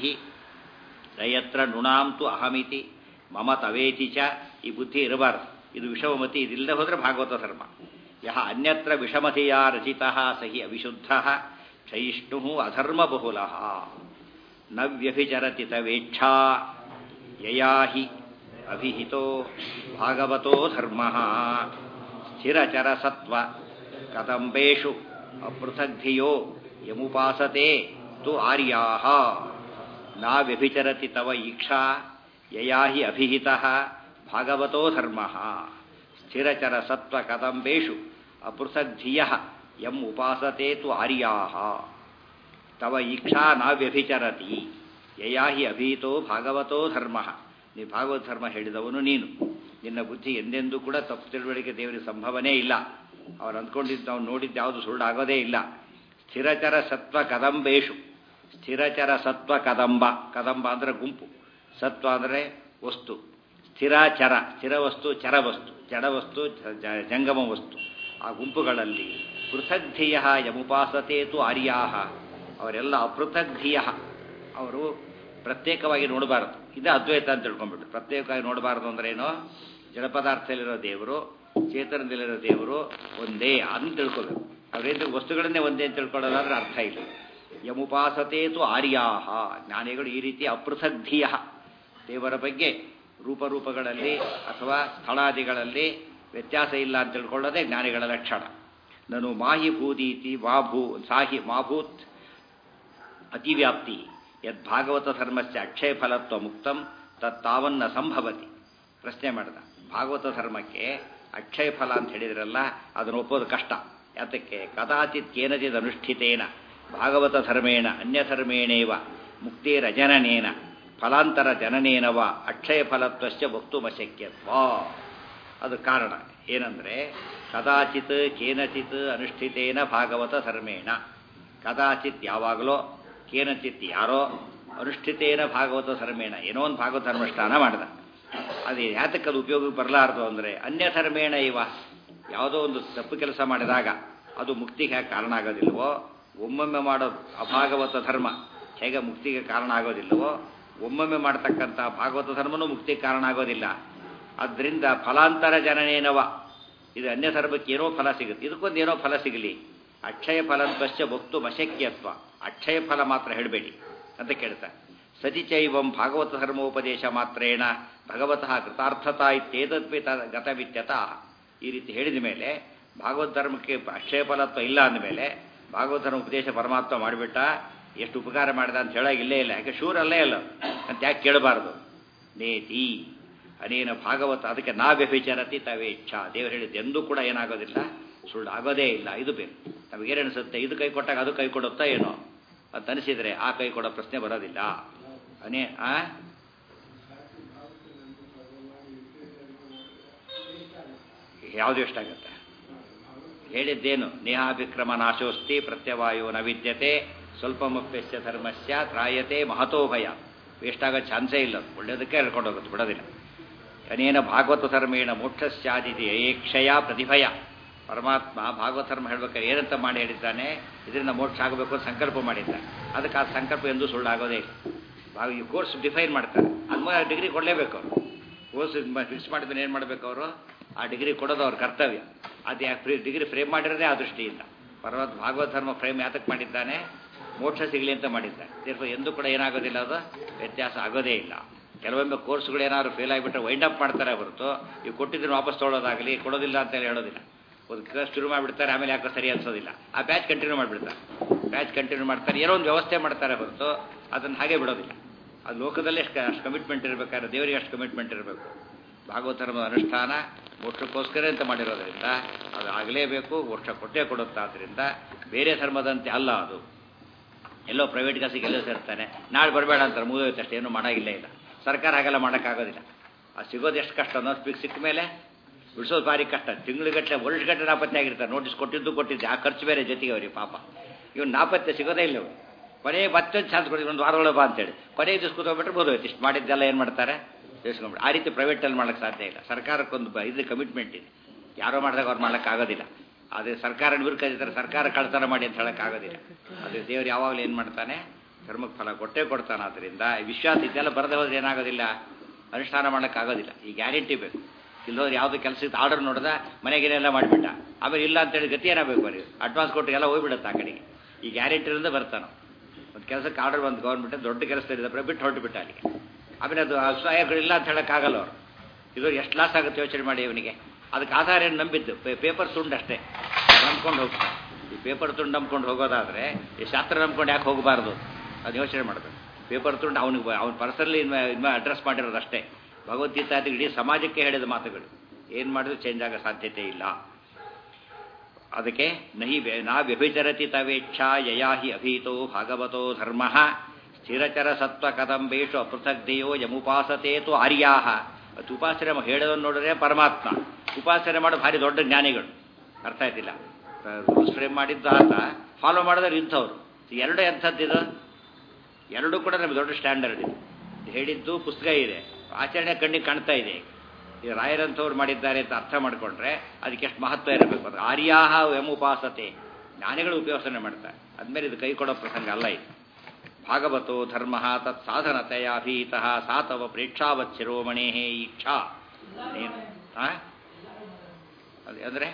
ರಯತ್ರ ನೃಣಾಂತು ಅಹಮಿತಿ ಮಮ ತವೇತಿ ಚ ಈ ಬುದ್ಧಿ ಇರಬಾರದು ಇದು ವಿಷಮಮತಿ ಇದಿಲ್ಲದೆ ಹೋದರೆ ಭಾಗವತ ಧರ್ಮ ಯಹ ಅನ್ಯತ್ರ ವಿಷಮತಿಯ ರಚಿತ ಸಹಿ ಅವಿಶುದ್ಧ ಕ್ಷಯಿಷ್ಣು ಅಧರ್ಮ ಬಹುಲ ನ ವ್ಯಭಿಚರತಿ ತವೇಚ್ಛಾ ಯಯಾ ಹಿ ಅಭಿಹಿತೋ ಭಾಗವತೋ ಧರ್ಮ ಸ್ಥಿರಚರ ಸತ್ವ ಕದಂಬೇಷು ಅಪೃಥಗ್ಧಿಯೋ ಯಮುಪಾಸತೆ ತು ಆರ್ಯಾಹ ನಾ ವ್ಯಭಿಚರತಿ ತವ ಈಕ್ಷಾ ಯಯಾ ಹಿ ಅಭಿಹಿತ ಭಾಗವತೋ ಧರ್ಮ ಸ್ಥಿರಚರ ಸತ್ವ ಕದಂಬೇಷು ಅಪೃಥಗ್ಧಿಯ ಯಂ ಉಪಾಸತೆ ತು ಆರ್ಯಾಹ ತವ ಈಕ್ಷಾ ನಾ ವ್ಯಭಿಚರತಿ ಯಯಾ ಹಿ ಅಭೀತೋ ಭಾಗವತೋ ಧರ್ಮ ನೀ ಭಾಗವತ ಧರ್ಮ ಹೇಳಿದವನು ನೀನು ನಿನ್ನ ಬುದ್ಧಿ ಎಂದೆಂದೂ ಕೂಡ ತಪ್ಪು ತಿಳುವಳಿಕೆ ದೇವರಿಗೆ ಸಂಭವನೇ ಇಲ್ಲ ಅವ್ರು ಅಂದ್ಕೊಂಡಿದ್ದು ನಾವು ನೋಡಿದ್ದು ಯಾವುದು ಸುಳ್ಳಾಗೋದೇ ಇಲ್ಲ ಸ್ಥಿರಚರ ಸತ್ವ ಕದಂಬೇಷು ಸ್ಥಿರಚರ ಸತ್ವ ಕದಂಬ ಕದಂಬ ಅಂದರೆ ಗುಂಪು ಸತ್ವ ಅಂದರೆ ವಸ್ತು ಸ್ಥಿರಾಚರ ಸ್ಥಿರ ವಸ್ತು ಚರ ವಸ್ತು ಜಡ ವಸ್ತು ಜ- ಜ- ಜಂಗಮ ವಸ್ತು ಆ ಗುಂಪುಗಳಲ್ಲಿ ಪೃಥಗ್ಧಿಯ ಯಮುಪಾಸತೆ ತು ಆರ್ಯಾಹ ಅವರೆಲ್ಲ ಅಪೃಥಗ್ಧಿಯ ಅವರು ಪ್ರತ್ಯೇಕವಾಗಿ ನೋಡಬಾರದು ಇದು ಅದ್ವೈತ ಅಂತ ತಿಳ್ಕೊಂಡ್ಬಿಟ್ಟು ಪ್ರತ್ಯೇಕವಾಗಿ ನೋಡಬಾರದು ಅಂದ್ರೆ ಏನು ಜಡ ಪದಾರ್ಥದಲ್ಲಿರೋ ದೇವರು ಚೇತನದಲ್ಲಿರೋ ದೇವರು ಒಂದೇ ಅಂತ ತಿಳ್ಕೋಬೇಕು ಅವರೇನು ವಸ್ತುಗಳನ್ನೇ ಒಂದೇ ಅಂತ ತಿಳ್ಕೊಳ್ಳೋದಾದ್ರೆ ಅರ್ಥ ಇಲ್ಲ ಯಮುಪಾಸತೇತು ಆರ್ಯಾಹ ಜ್ಞಾನಿಗಳು ಈ ರೀತಿ ಅಪೃಥಗ್ಧಿಯ ದೇವರ ಬಗ್ಗೆ ರೂಪರೂಪಗಳಲ್ಲಿ ಅಥವಾ ಸ್ಥಳಾದಿಗಳಲ್ಲಿ ವ್ಯತ್ಯಾಸ ಇಲ್ಲ ಅಂತ ತಿಳ್ಕೊಳ್ಳೋದೇ ಜ್ಞಾನಿಗಳ ಲಕ್ಷಣ ನಾನು ಮಾಹಿ ಭೂದೀತಿ ಮಾಭೂ ಸಾಹಿ ಮಾಭೂತ್ ಅತಿವ್ಯಾಪ್ತಿ ಯದ್ ಭಾಗವತ ಧರ್ಮಸ್ಯ ಅಕ್ಷಯ ಫಲತ್ವ ಮುಕ್ತಂ ತತ್ತಾವನ್ನ ಸಂಭವತಿ ಪ್ರಶ್ನೆ ಮಾಡಿದ ಭಾಗವತ ಧರ್ಮಕ್ಕೆ ಅಕ್ಷಯ ಫಲ ಅಂತ ಹೇಳಿದ್ರಲ್ಲ ಅದನ್ನು ಒಪ್ಪೋದು ಕಷ್ಟ ಯಾತಕ್ಕೆ ಕದಾಚಿತ್ ಕೇನಚಿತ್ ಅನುಷ್ಠಿತೇನ ಭಾಗವತ ಧರ್ಮೇಣ ಅನ್ಯಧರ್ಮೇಣೇವ ಮುಕ್ತಿರಜನನೇನ ಫಲಾಂತರ ಜನನೇನವ ಅಕ್ಷಯ ಫಲತ್ವಶ್ಚ ವಕ್ತುಮಶಕ್ಯತ್ವ ಅದು ಕಾರಣ ಏನಂದ್ರೆ ಕದಾಚಿತ್ ಕೇನಚಿತ್ ಅನುಷ್ಠಿತೇನ ಭಾಗವತ ಧರ್ಮೇಣ ಕದಾಚಿತ್ ಯಾವಾಗಲೋ ಕೇನಚಿತ್ ಯಾರೋ ಅನುಷ್ಠಿತೇನ ಭಾಗವತ ಧರ್ಮೇಣ ಏನೋ ಒಂದು ಭಾಗವತ ಧರ್ಮಷ್ಠಾನ ಮಾಡಿದ ಅದು ಯಾತಕ್ಕೆ ಅದು ಉಪಯೋಗಕ್ಕೆ ಬರಲಾರ್ದು ಅಂದರೆ ಅನ್ಯ ಧರ್ಮೇಣ ಇವ ಯಾವುದೋ ಒಂದು ತಪ್ಪು ಕೆಲಸ ಮಾಡಿದಾಗ ಅದು ಮುಕ್ತಿಗೆ ಹೇಗೆ ಕಾರಣ ಆಗೋದಿಲ್ವೋ ಒಮ್ಮೊಮ್ಮೆ ಮಾಡೋದು ಅಭಾಗವತ ಧರ್ಮ ಹೇಗೆ ಮುಕ್ತಿಗೆ ಕಾರಣ ಆಗೋದಿಲ್ಲವೋ ಒಮ್ಮೊಮ್ಮೆ ಮಾಡ್ತಕ್ಕಂಥ ಭಾಗವತ ಧರ್ಮನೂ ಮುಕ್ತಿಗೆ ಕಾರಣ ಆಗೋದಿಲ್ಲ ಆದ್ದರಿಂದ ಫಲಾಂತರ ಜನನೇನವ ಇದು ಅನ್ಯ ಧರ್ಮಕ್ಕೆ ಏನೋ ಫಲ ಸಿಗುತ್ತೆ ಇದಕ್ಕೊಂದು ಏನೋ ಫಲ ಸಿಗಲಿ ಅಕ್ಷಯ ಫಲತ್ವಶ್ಚ ವಕ್ತು ಅಶಕ್ಯತ್ವ ಅಕ್ಷಯ ಫಲ ಮಾತ್ರ ಹೇಳಬೇಡಿ ಅಂತ ಕೇಳ್ತಾರೆ ಸತಿಚೈವಂ ಭಾಗವತ ಧರ್ಮೋಪದೇಶ ಮಾತ್ರೇಣ ಭಗವತಃ ಕೃತಾರ್ಥತಾ ಇತ್ಯೇತದ್ವಿ ತ ಗತವಿತ್ಯತ ಈ ರೀತಿ ಹೇಳಿದ ಮೇಲೆ ಭಾಗವತ ಧರ್ಮಕ್ಕೆ ಅಕ್ಷಯಫಲತ್ವ ಇಲ್ಲ ಅಂದಮೇಲೆ ಭಾಗವತ ಧರ್ಮ ಉಪದೇಶ ಪರಮಾತ್ಮ ಮಾಡಿಬಿಟ್ಟ ಎಷ್ಟು ಉಪಕಾರ ಮಾಡಿದ ಅಂತ ಹೇಳೋಕೆ ಇಲ್ಲೇ ಇಲ್ಲ ಯಾಕೆ ಶೂರ್ ಅಲ್ಲೇ ಇಲ್ಲ ಅಂತ ಯಾಕೆ ಕೇಳಬಾರ್ದು ನೇತಿ ಅನೇನ ಭಾಗವತ ಅದಕ್ಕೆ ನಾ ವ್ಯಭಿಚಾರತಿ ತವೇ ಇಚ್ಛಾ ದೇವರು ಹೇಳಿದ್ದು ಎಂದೂ ಕೂಡ ಏನಾಗೋದಿಲ್ಲ ಸುಳ್ಳು ಆಗೋದೇ ಇಲ್ಲ ಇದು ಬೇಕು ನಮಗೇನು ಅನಿಸುತ್ತೆ ಇದು ಕೈ ಕೊಟ್ಟಾಗ ಅದು ಕೈ ಕೊಡುತ್ತಾ ಏನೋ ಅಂತ ಅನಿಸಿದರೆ ಆ ಕೈ ಕೊಡೋ ಪ್ರಶ್ನೆ ಬರೋದಿಲ್ಲ ಅನೇ ಆ ಯಾವುದು ಎಷ್ಟಾಗುತ್ತೆ ಹೇಳಿದ್ದೇನು ನೇಹಾಭಿಕ್ರಮ ನಾಶೋಸ್ತಿ ಪ್ರತ್ಯವಾಯು ನ ವಿದ್ಯತೆ ಸ್ವಲ್ಪ ಮಪ್ಯಸ್ಯ ಧರ್ಮಸ್ಯ ತ್ರಾಯತೆ ಮಹತೋ ಭಯ ವೇಸ್ಟ್ ಆಗೋ ಚಾನ್ಸೇ ಇಲ್ಲ ಒಳ್ಳೆಯದಕ್ಕೆ ಹೇಳ್ಕೊಂಡು ಹೋಗುತ್ತೆ ಬಿಡೋದಿಲ್ಲ ಅನೇನ ಭಾಗವತ ಧರ್ಮೇಣ ಮೋಕ್ಷಸ್ಯಾದಿತಿ ಏಕ್ಷಯ ಪ್ರತಿಭಯ ಪರಮಾತ್ಮ ಭಾಗವತ ಧರ್ಮ ಹೇಳ್ಬೇಕಾದ್ರೆ ಏನಂತ ಮಾಡಿ ಹೇಳಿದ್ದಾನೆ ಇದರಿಂದ ಮೋಕ್ಷ ಆಗಬೇಕು ಅಂತ ಸಂಕಲ್ಪ ಮಾಡಿದ್ದಾನೆ ಅದಕ್ಕೆ ಆ ಸಂಕಲ್ಪ ಎಂದೂ ಸುಳ್ಳಾಗೋದೇ ಇಲ್ಲ ಭಾಗ ಈ ಕೋರ್ಸ್ ಡಿಫೈನ್ ಮಾಡ್ತಾರೆ ಅದು ಡಿಗ್ರಿ ಕೊಡಲೇಬೇಕು ಅವರು ಕೋರ್ಸ್ ಫಿಕ್ಸ್ ಮಾಡಿದ್ರೆ ಏನು ಮಾಡಬೇಕು ಅವರು ಆ ಡಿಗ್ರಿ ಕೊಡೋದು ಅವ್ರ ಕರ್ತವ್ಯ ಅದು ಯಾಕೆ ಫ್ರೀ ಡಿಗ್ರಿ ಫ್ರೇಮ್ ಮಾಡಿರೋದೇ ಆ ದೃಷ್ಟಿಯಿಂದ ಪರ್ವತ ಭಾಗವತ ಧರ್ಮ ಫ್ರೇಮ್ ಯಾತಕ್ಕೆ ಮಾಡಿದ್ದಾನೆ ಮೋಕ್ಷ ಸಿಗಲಿ ಅಂತ ಮಾಡಿದ್ದಾನೆ ದೇರ್ಫೋರ್ ಎಂದೂ ಕೂಡ ಏನಾಗೋದಿಲ್ಲ ಅದು ವ್ಯತ್ಯಾಸ ಆಗೋದೇ ಇಲ್ಲ ಕೆಲವೊಮ್ಮೆ ಕೋರ್ಸ್ಗಳು ಏನಾದ್ರು ಫೇಲ್ ಆಗಿಬಿಟ್ರೆ ವೈಂಡ್ ಅಪ್ ಮಾಡ್ತಾರೆ ಹೊರತು ಈಗ ಕೊಟ್ಟಿದ್ದನ್ನು ವಾಪಸ್ ತೊಗೊಳೋದಾಗಲಿ ಕೊಡೋದಿಲ್ಲ ಅಂತ ಹೇಳಿ ಹೇಳೋದಿಲ್ಲ ಒಂದು ಕ್ಲಾಸ್ ಶುರು ಮಾಡಿಬಿಡ್ತಾರೆ ಆಮೇಲೆ ಯಾಕೋ ಸರಿ ಅನ್ಸೋದಿಲ್ಲ ಆ ಬ್ಯಾಚ್ ಕಂಟಿನ್ಯೂ ಮಾಡಿಬಿಡ್ತಾರೆ ಬ್ಯಾಚ್ ಕಂಟಿನ್ಯೂ ಮಾಡ್ತಾರೆ ಏನೋ ಒಂದು ವ್ಯವಸ್ಥೆ ಮಾಡ್ತಾರೆ ಹೊರತು ಅದನ್ನು ಹಾಗೆ ಬಿಡೋದಿಲ್ಲ ಅದು ಲೋಕದಲ್ಲೇ ಅಷ್ಟು ಅಷ್ಟು ಕಮಿಟ್ಮೆಂಟ್ ಇರಬೇಕಾದ್ರೆ ದೇವರಿಗೆ ಅಷ್ಟು ಕಮಿಟ್ಮೆಂಟ್ ಇರಬೇಕು ಭಾಗವತ ಧರ್ಮದ ಅನುಷ್ಠಾನ ಮೋಕ್ಷಕ್ಕೋಸ್ಕರ ಅಂತ ಮಾಡಿರೋದ್ರಿಂದ ಅದು ಆಗಲೇಬೇಕು ಮೋಕ್ಷ ಕೊಟ್ಟೇ ಕೊಡುತ್ತಾ ಆದ್ದರಿಂದ ಬೇರೆ ಧರ್ಮದಂತೆ ಅಲ್ಲ ಅದು ಎಲ್ಲೋ ಪ್ರೈವೇಟ್ ಕಾಸಿಗೆ ಎಲ್ಲೋ ಸೇರ್ತಾನೆ ನಾಳೆ ಬರಬೇಡ ಅಂತಾರೆ ಮುಗಿದೋಯ್ತು ಅಷ್ಟೇ ಏನೂ ಮಾಡೋಂಗಿಲ್ಲ ಇಲ್ಲ ಸರ್ಕಾರ ಹಾಗೆಲ್ಲ ಮಾಡೋಕ್ಕಾಗೋದಿಲ್ಲ ಅದು ಸಿಗೋದು ಎಷ್ಟು ಕಷ್ಟ ಅನ್ನೋ ಸ್ಪೀಕ್ ಸಿಕ್ಕ ಮೇಲೆ ಬಿಡಿಸೋದು ಭಾರಿ ಕಷ್ಟ ತಿಂಗಳಿಗಟ್ಟಲೆ ವರ್ಷಗಟ್ಟಲೆ ನಾಪತ್ತೆ ಆಗಿರ್ತಾರೆ ನೋಟಿಸ್ ಕೊಟ್ಟಿದ್ದು ಕೊಟ್ಟಿದ್ದೆ ಆ ಖರ್ಚು ಬೇರೆ ಜೊತೆಗೆ ಅವ್ರಿಗೆ ಪಾಪ ಇವ್ನು ನಾಪತ್ತೆ ಸಿಗೋದೇ ಇಲ್ಲ ಇವ್ರು ಕೊನೆಗೆ ಮತ್ತೊಂದು ಚಾನ್ಸ್ ಕೊಡಿ ಒಂದು ವಾರದೊಳಗೆ ಬಾ ಅಂತೇಳಿ ಕೊನೆಗೆ ದಿವಸ ಕೂತ್ಕೊಂಡ್ಬಿಟ್ರೆ ಬೋದೋಯ್ತು ಇಷ್ಟು ಮಾಡಿದ್ದೆಲ್ಲ ಏನು ಮಾಡ್ತಾರೆ ಯೋಚಿಸ್ಕೊಂಡ್ಬಿಟ್ಟು ಆ ರೀತಿ ಪ್ರೈವೇಟಲ್ಲಿ ಮಾಡೋಕ್ಕೆ ಸಾಧ್ಯ ಇಲ್ಲ ಸರ್ಕಾರಕ್ಕೊಂದು ಬ ಇದು ಕಮಿಟ್ಮೆಂಟ್ ಇದೆ ಯಾರೋ ಮಾಡಿದಾಗ ಅವ್ರು ಮಾಡೋಕ್ಕಾಗೋದಿಲ್ಲ ಆದರೆ ಸರ್ಕಾರ ವಿರುದ್ಧ ಸರ್ಕಾರ ಕಳ್ತನ ಮಾಡಿ ಅಂತ ಹೇಳೋಕ್ಕಾಗೋದಿಲ್ಲ ಅದು ದೇವರು ಯಾವಾಗಲೂ ಏನು ಮಾಡ್ತಾನೆ ಧರ್ಮಕ್ಕೆ ಫಲ ಕೊಟ್ಟೇ ಕೊಡ್ತಾನೆ ಆದ್ದರಿಂದ ವಿಶ್ವಾಸ ಇದೆಲ್ಲ ಬರದೇ ಹೋದ್ರೆ ಏನಾಗೋದಿಲ್ಲ ಅನುಷ್ಠಾನ ಮಾಡೋಕ್ಕಾಗೋದಿಲ್ಲ ಈ ಗ್ಯಾರಂಟಿ ಬೇಕು ಇಲ್ಲೋದ್ರೆ ಯಾವುದೋ ಕೆಲಸಕ್ಕೆ ಆರ್ಡರ್ ನೋಡ್ದ ಮನೆಗೇನೆಲ್ಲ ಮಾಡಿಬಿಟ್ಟ ಆಮೇಲೆ ಇಲ್ಲ ಅಂತೇಳಿ ಗತಿ ಏನಾಗಬೇಕು ಬರೀ ಅಡ್ವಾನ್ಸ್ ಕೊಟ್ಟು ಎಲ್ಲ ಹೋಗ್ಬಿಡುತ್ತೆ ಆ ಕಡೆಗೆ ಈ ಗ್ಯಾರಂಟಿರಿಂದ ಬರ್ತಾನೆ ಒಂದು ಕೆಲಸಕ್ಕೆ ಆರ್ಡರ್ ಬಂದು ಗೌರ್ಮೆಂಟ್ ದೊಡ್ಡ ಕೆಲಸದಲ್ಲಿದ್ದ ಬಿಟ್ಟು ಹೊರಟು ಬಿಟ್ಟ ಅಲ್ಲಿಗೆ ಆಮೇಲೆ ಅದು ಅಸಹಾಯಕರು ಇಲ್ಲ ಅಂತ ಹೇಳೋಕ್ಕಾಗಲ್ಲ ಅವರು ಇದು ಎಷ್ಟು ಲಾಸ್ ಆಗುತ್ತೆ ಯೋಚನೆ ಮಾಡಿ ಅವನಿಗೆ ಅದಕ್ಕೆ ಆಧಾರ ಏನು ನಂಬಿದ್ದು ಪೇಪರ್ ತುಂಡು ಅಷ್ಟೇ ನಂಬ್ಕೊಂಡು ಹೋಗ್ತಾರೆ ಈ ಪೇಪರ್ ತುಂಡು ನಂಬ್ಕೊಂಡು ಹೋಗೋದಾದರೆ ಈ ಶಾಸ್ತ್ರ ನಂಬ್ಕೊಂಡು ಯಾಕೆ ಹೋಗಬಾರ್ದು ಅದು ಯೋಚನೆ ಮಾಡಬೇಕು ಪೇಪರ್ ತುಂಡು ಅವನಿಗೆ ಅವ್ನ ಪರ್ಸನಲಿ ಇನ್ವ ಇನ್ವ ಅಡ್ರೆಸ್ ಮಾಡಿರೋದು ಅಷ್ಟೇ ಭಗವದ್ಗೀತಾ ಅದು ಇಡೀ ಸಮಾಜಕ್ಕೆ ಹೇಳಿದ ಮಾತುಗಳು ಏನು ಮಾಡಿದ್ರು ಚೇಂಜ್ ಆಗೋ ಸಾಧ್ಯತೆ ಇಲ್ಲ ಅದಕ್ಕೆ ನಹಿ ನಾ ವ್ಯಭಿಚರತಿ ತವೇಚ್ಛಾ ಯಯಾಹಿ ಅಭೀತೋ ಭಾಗವತೋ ಧರ್ಮ ಸ್ಥಿರಚರ ಸತ್ವ ಕದಂಬೇಶು ಅಪೃಥಗ್ಧೆಯೋ ಯಮುಪಾಸತೇತು ಆರ್ಯಾಹ ಅದು ಉಪಾಸನೆ ಹೇಳೋದನ್ನು ನೋಡಿದ್ರೆ ಪರಮಾತ್ಮ ಉಪಾಸನೆ ಮಾಡೋ ಭಾರಿ ದೊಡ್ಡ ಜ್ಞಾನಿಗಳು ಅರ್ಥ ಆಯ್ತಿಲ್ಲ ರೂಲ್ಸ್ ಫ್ರೇಮ್ ಮಾಡಿದ್ದು ಆತ ಫಾಲೋ ಮಾಡಿದ್ರೆ ಇಂಥವ್ರು ಎರಡು ಎಂಥದ್ದಿದು ಎರಡೂ ಕೂಡ ನಮಗೆ ದೊಡ್ಡ ಸ್ಟ್ಯಾಂಡರ್ಡ್ ಇದೆ ಹೇಳಿದ್ದು ಪುಸ್ತಕ ಇದೆ ಆಚರಣೆ ಕಣ್ಣಿಗೆ ಕಾಣ್ತಾ ಇದೆ ಈ ರಾಯರಂಥವ್ರು ಮಾಡಿದ್ದಾರೆ ಅಂತ ಅರ್ಥ ಮಾಡಿಕೊಂಡ್ರೆ ಅದಕ್ಕೆ ಎಷ್ಟು ಮಹತ್ವ ಇರಬೇಕು ಅದು ಆರ್ಯಾಹ ಎಮುಪಾಸತೆ ಜ್ಞಾನಿಗಳು ಉಪಯೋಸನೆ ಮಾಡ್ತಾರೆ ಅದ್ಮೇಲೆ ಇದು ಕೈ ಕೊಡೋ ಪ್ರಸಂಗ ಅಲ್ಲ ಇದು ಭಾಗವತೋ ಧರ್ಮ ತತ್ ಸಾಧನತೆಯ ಭೀತಃ ಸಾತವ ಪ್ರೇಕ್ಷಾವತ್ ಶಿರೋಮಣೇ ಇಚ್ಛಾ ಏನು ಅಂದರೆ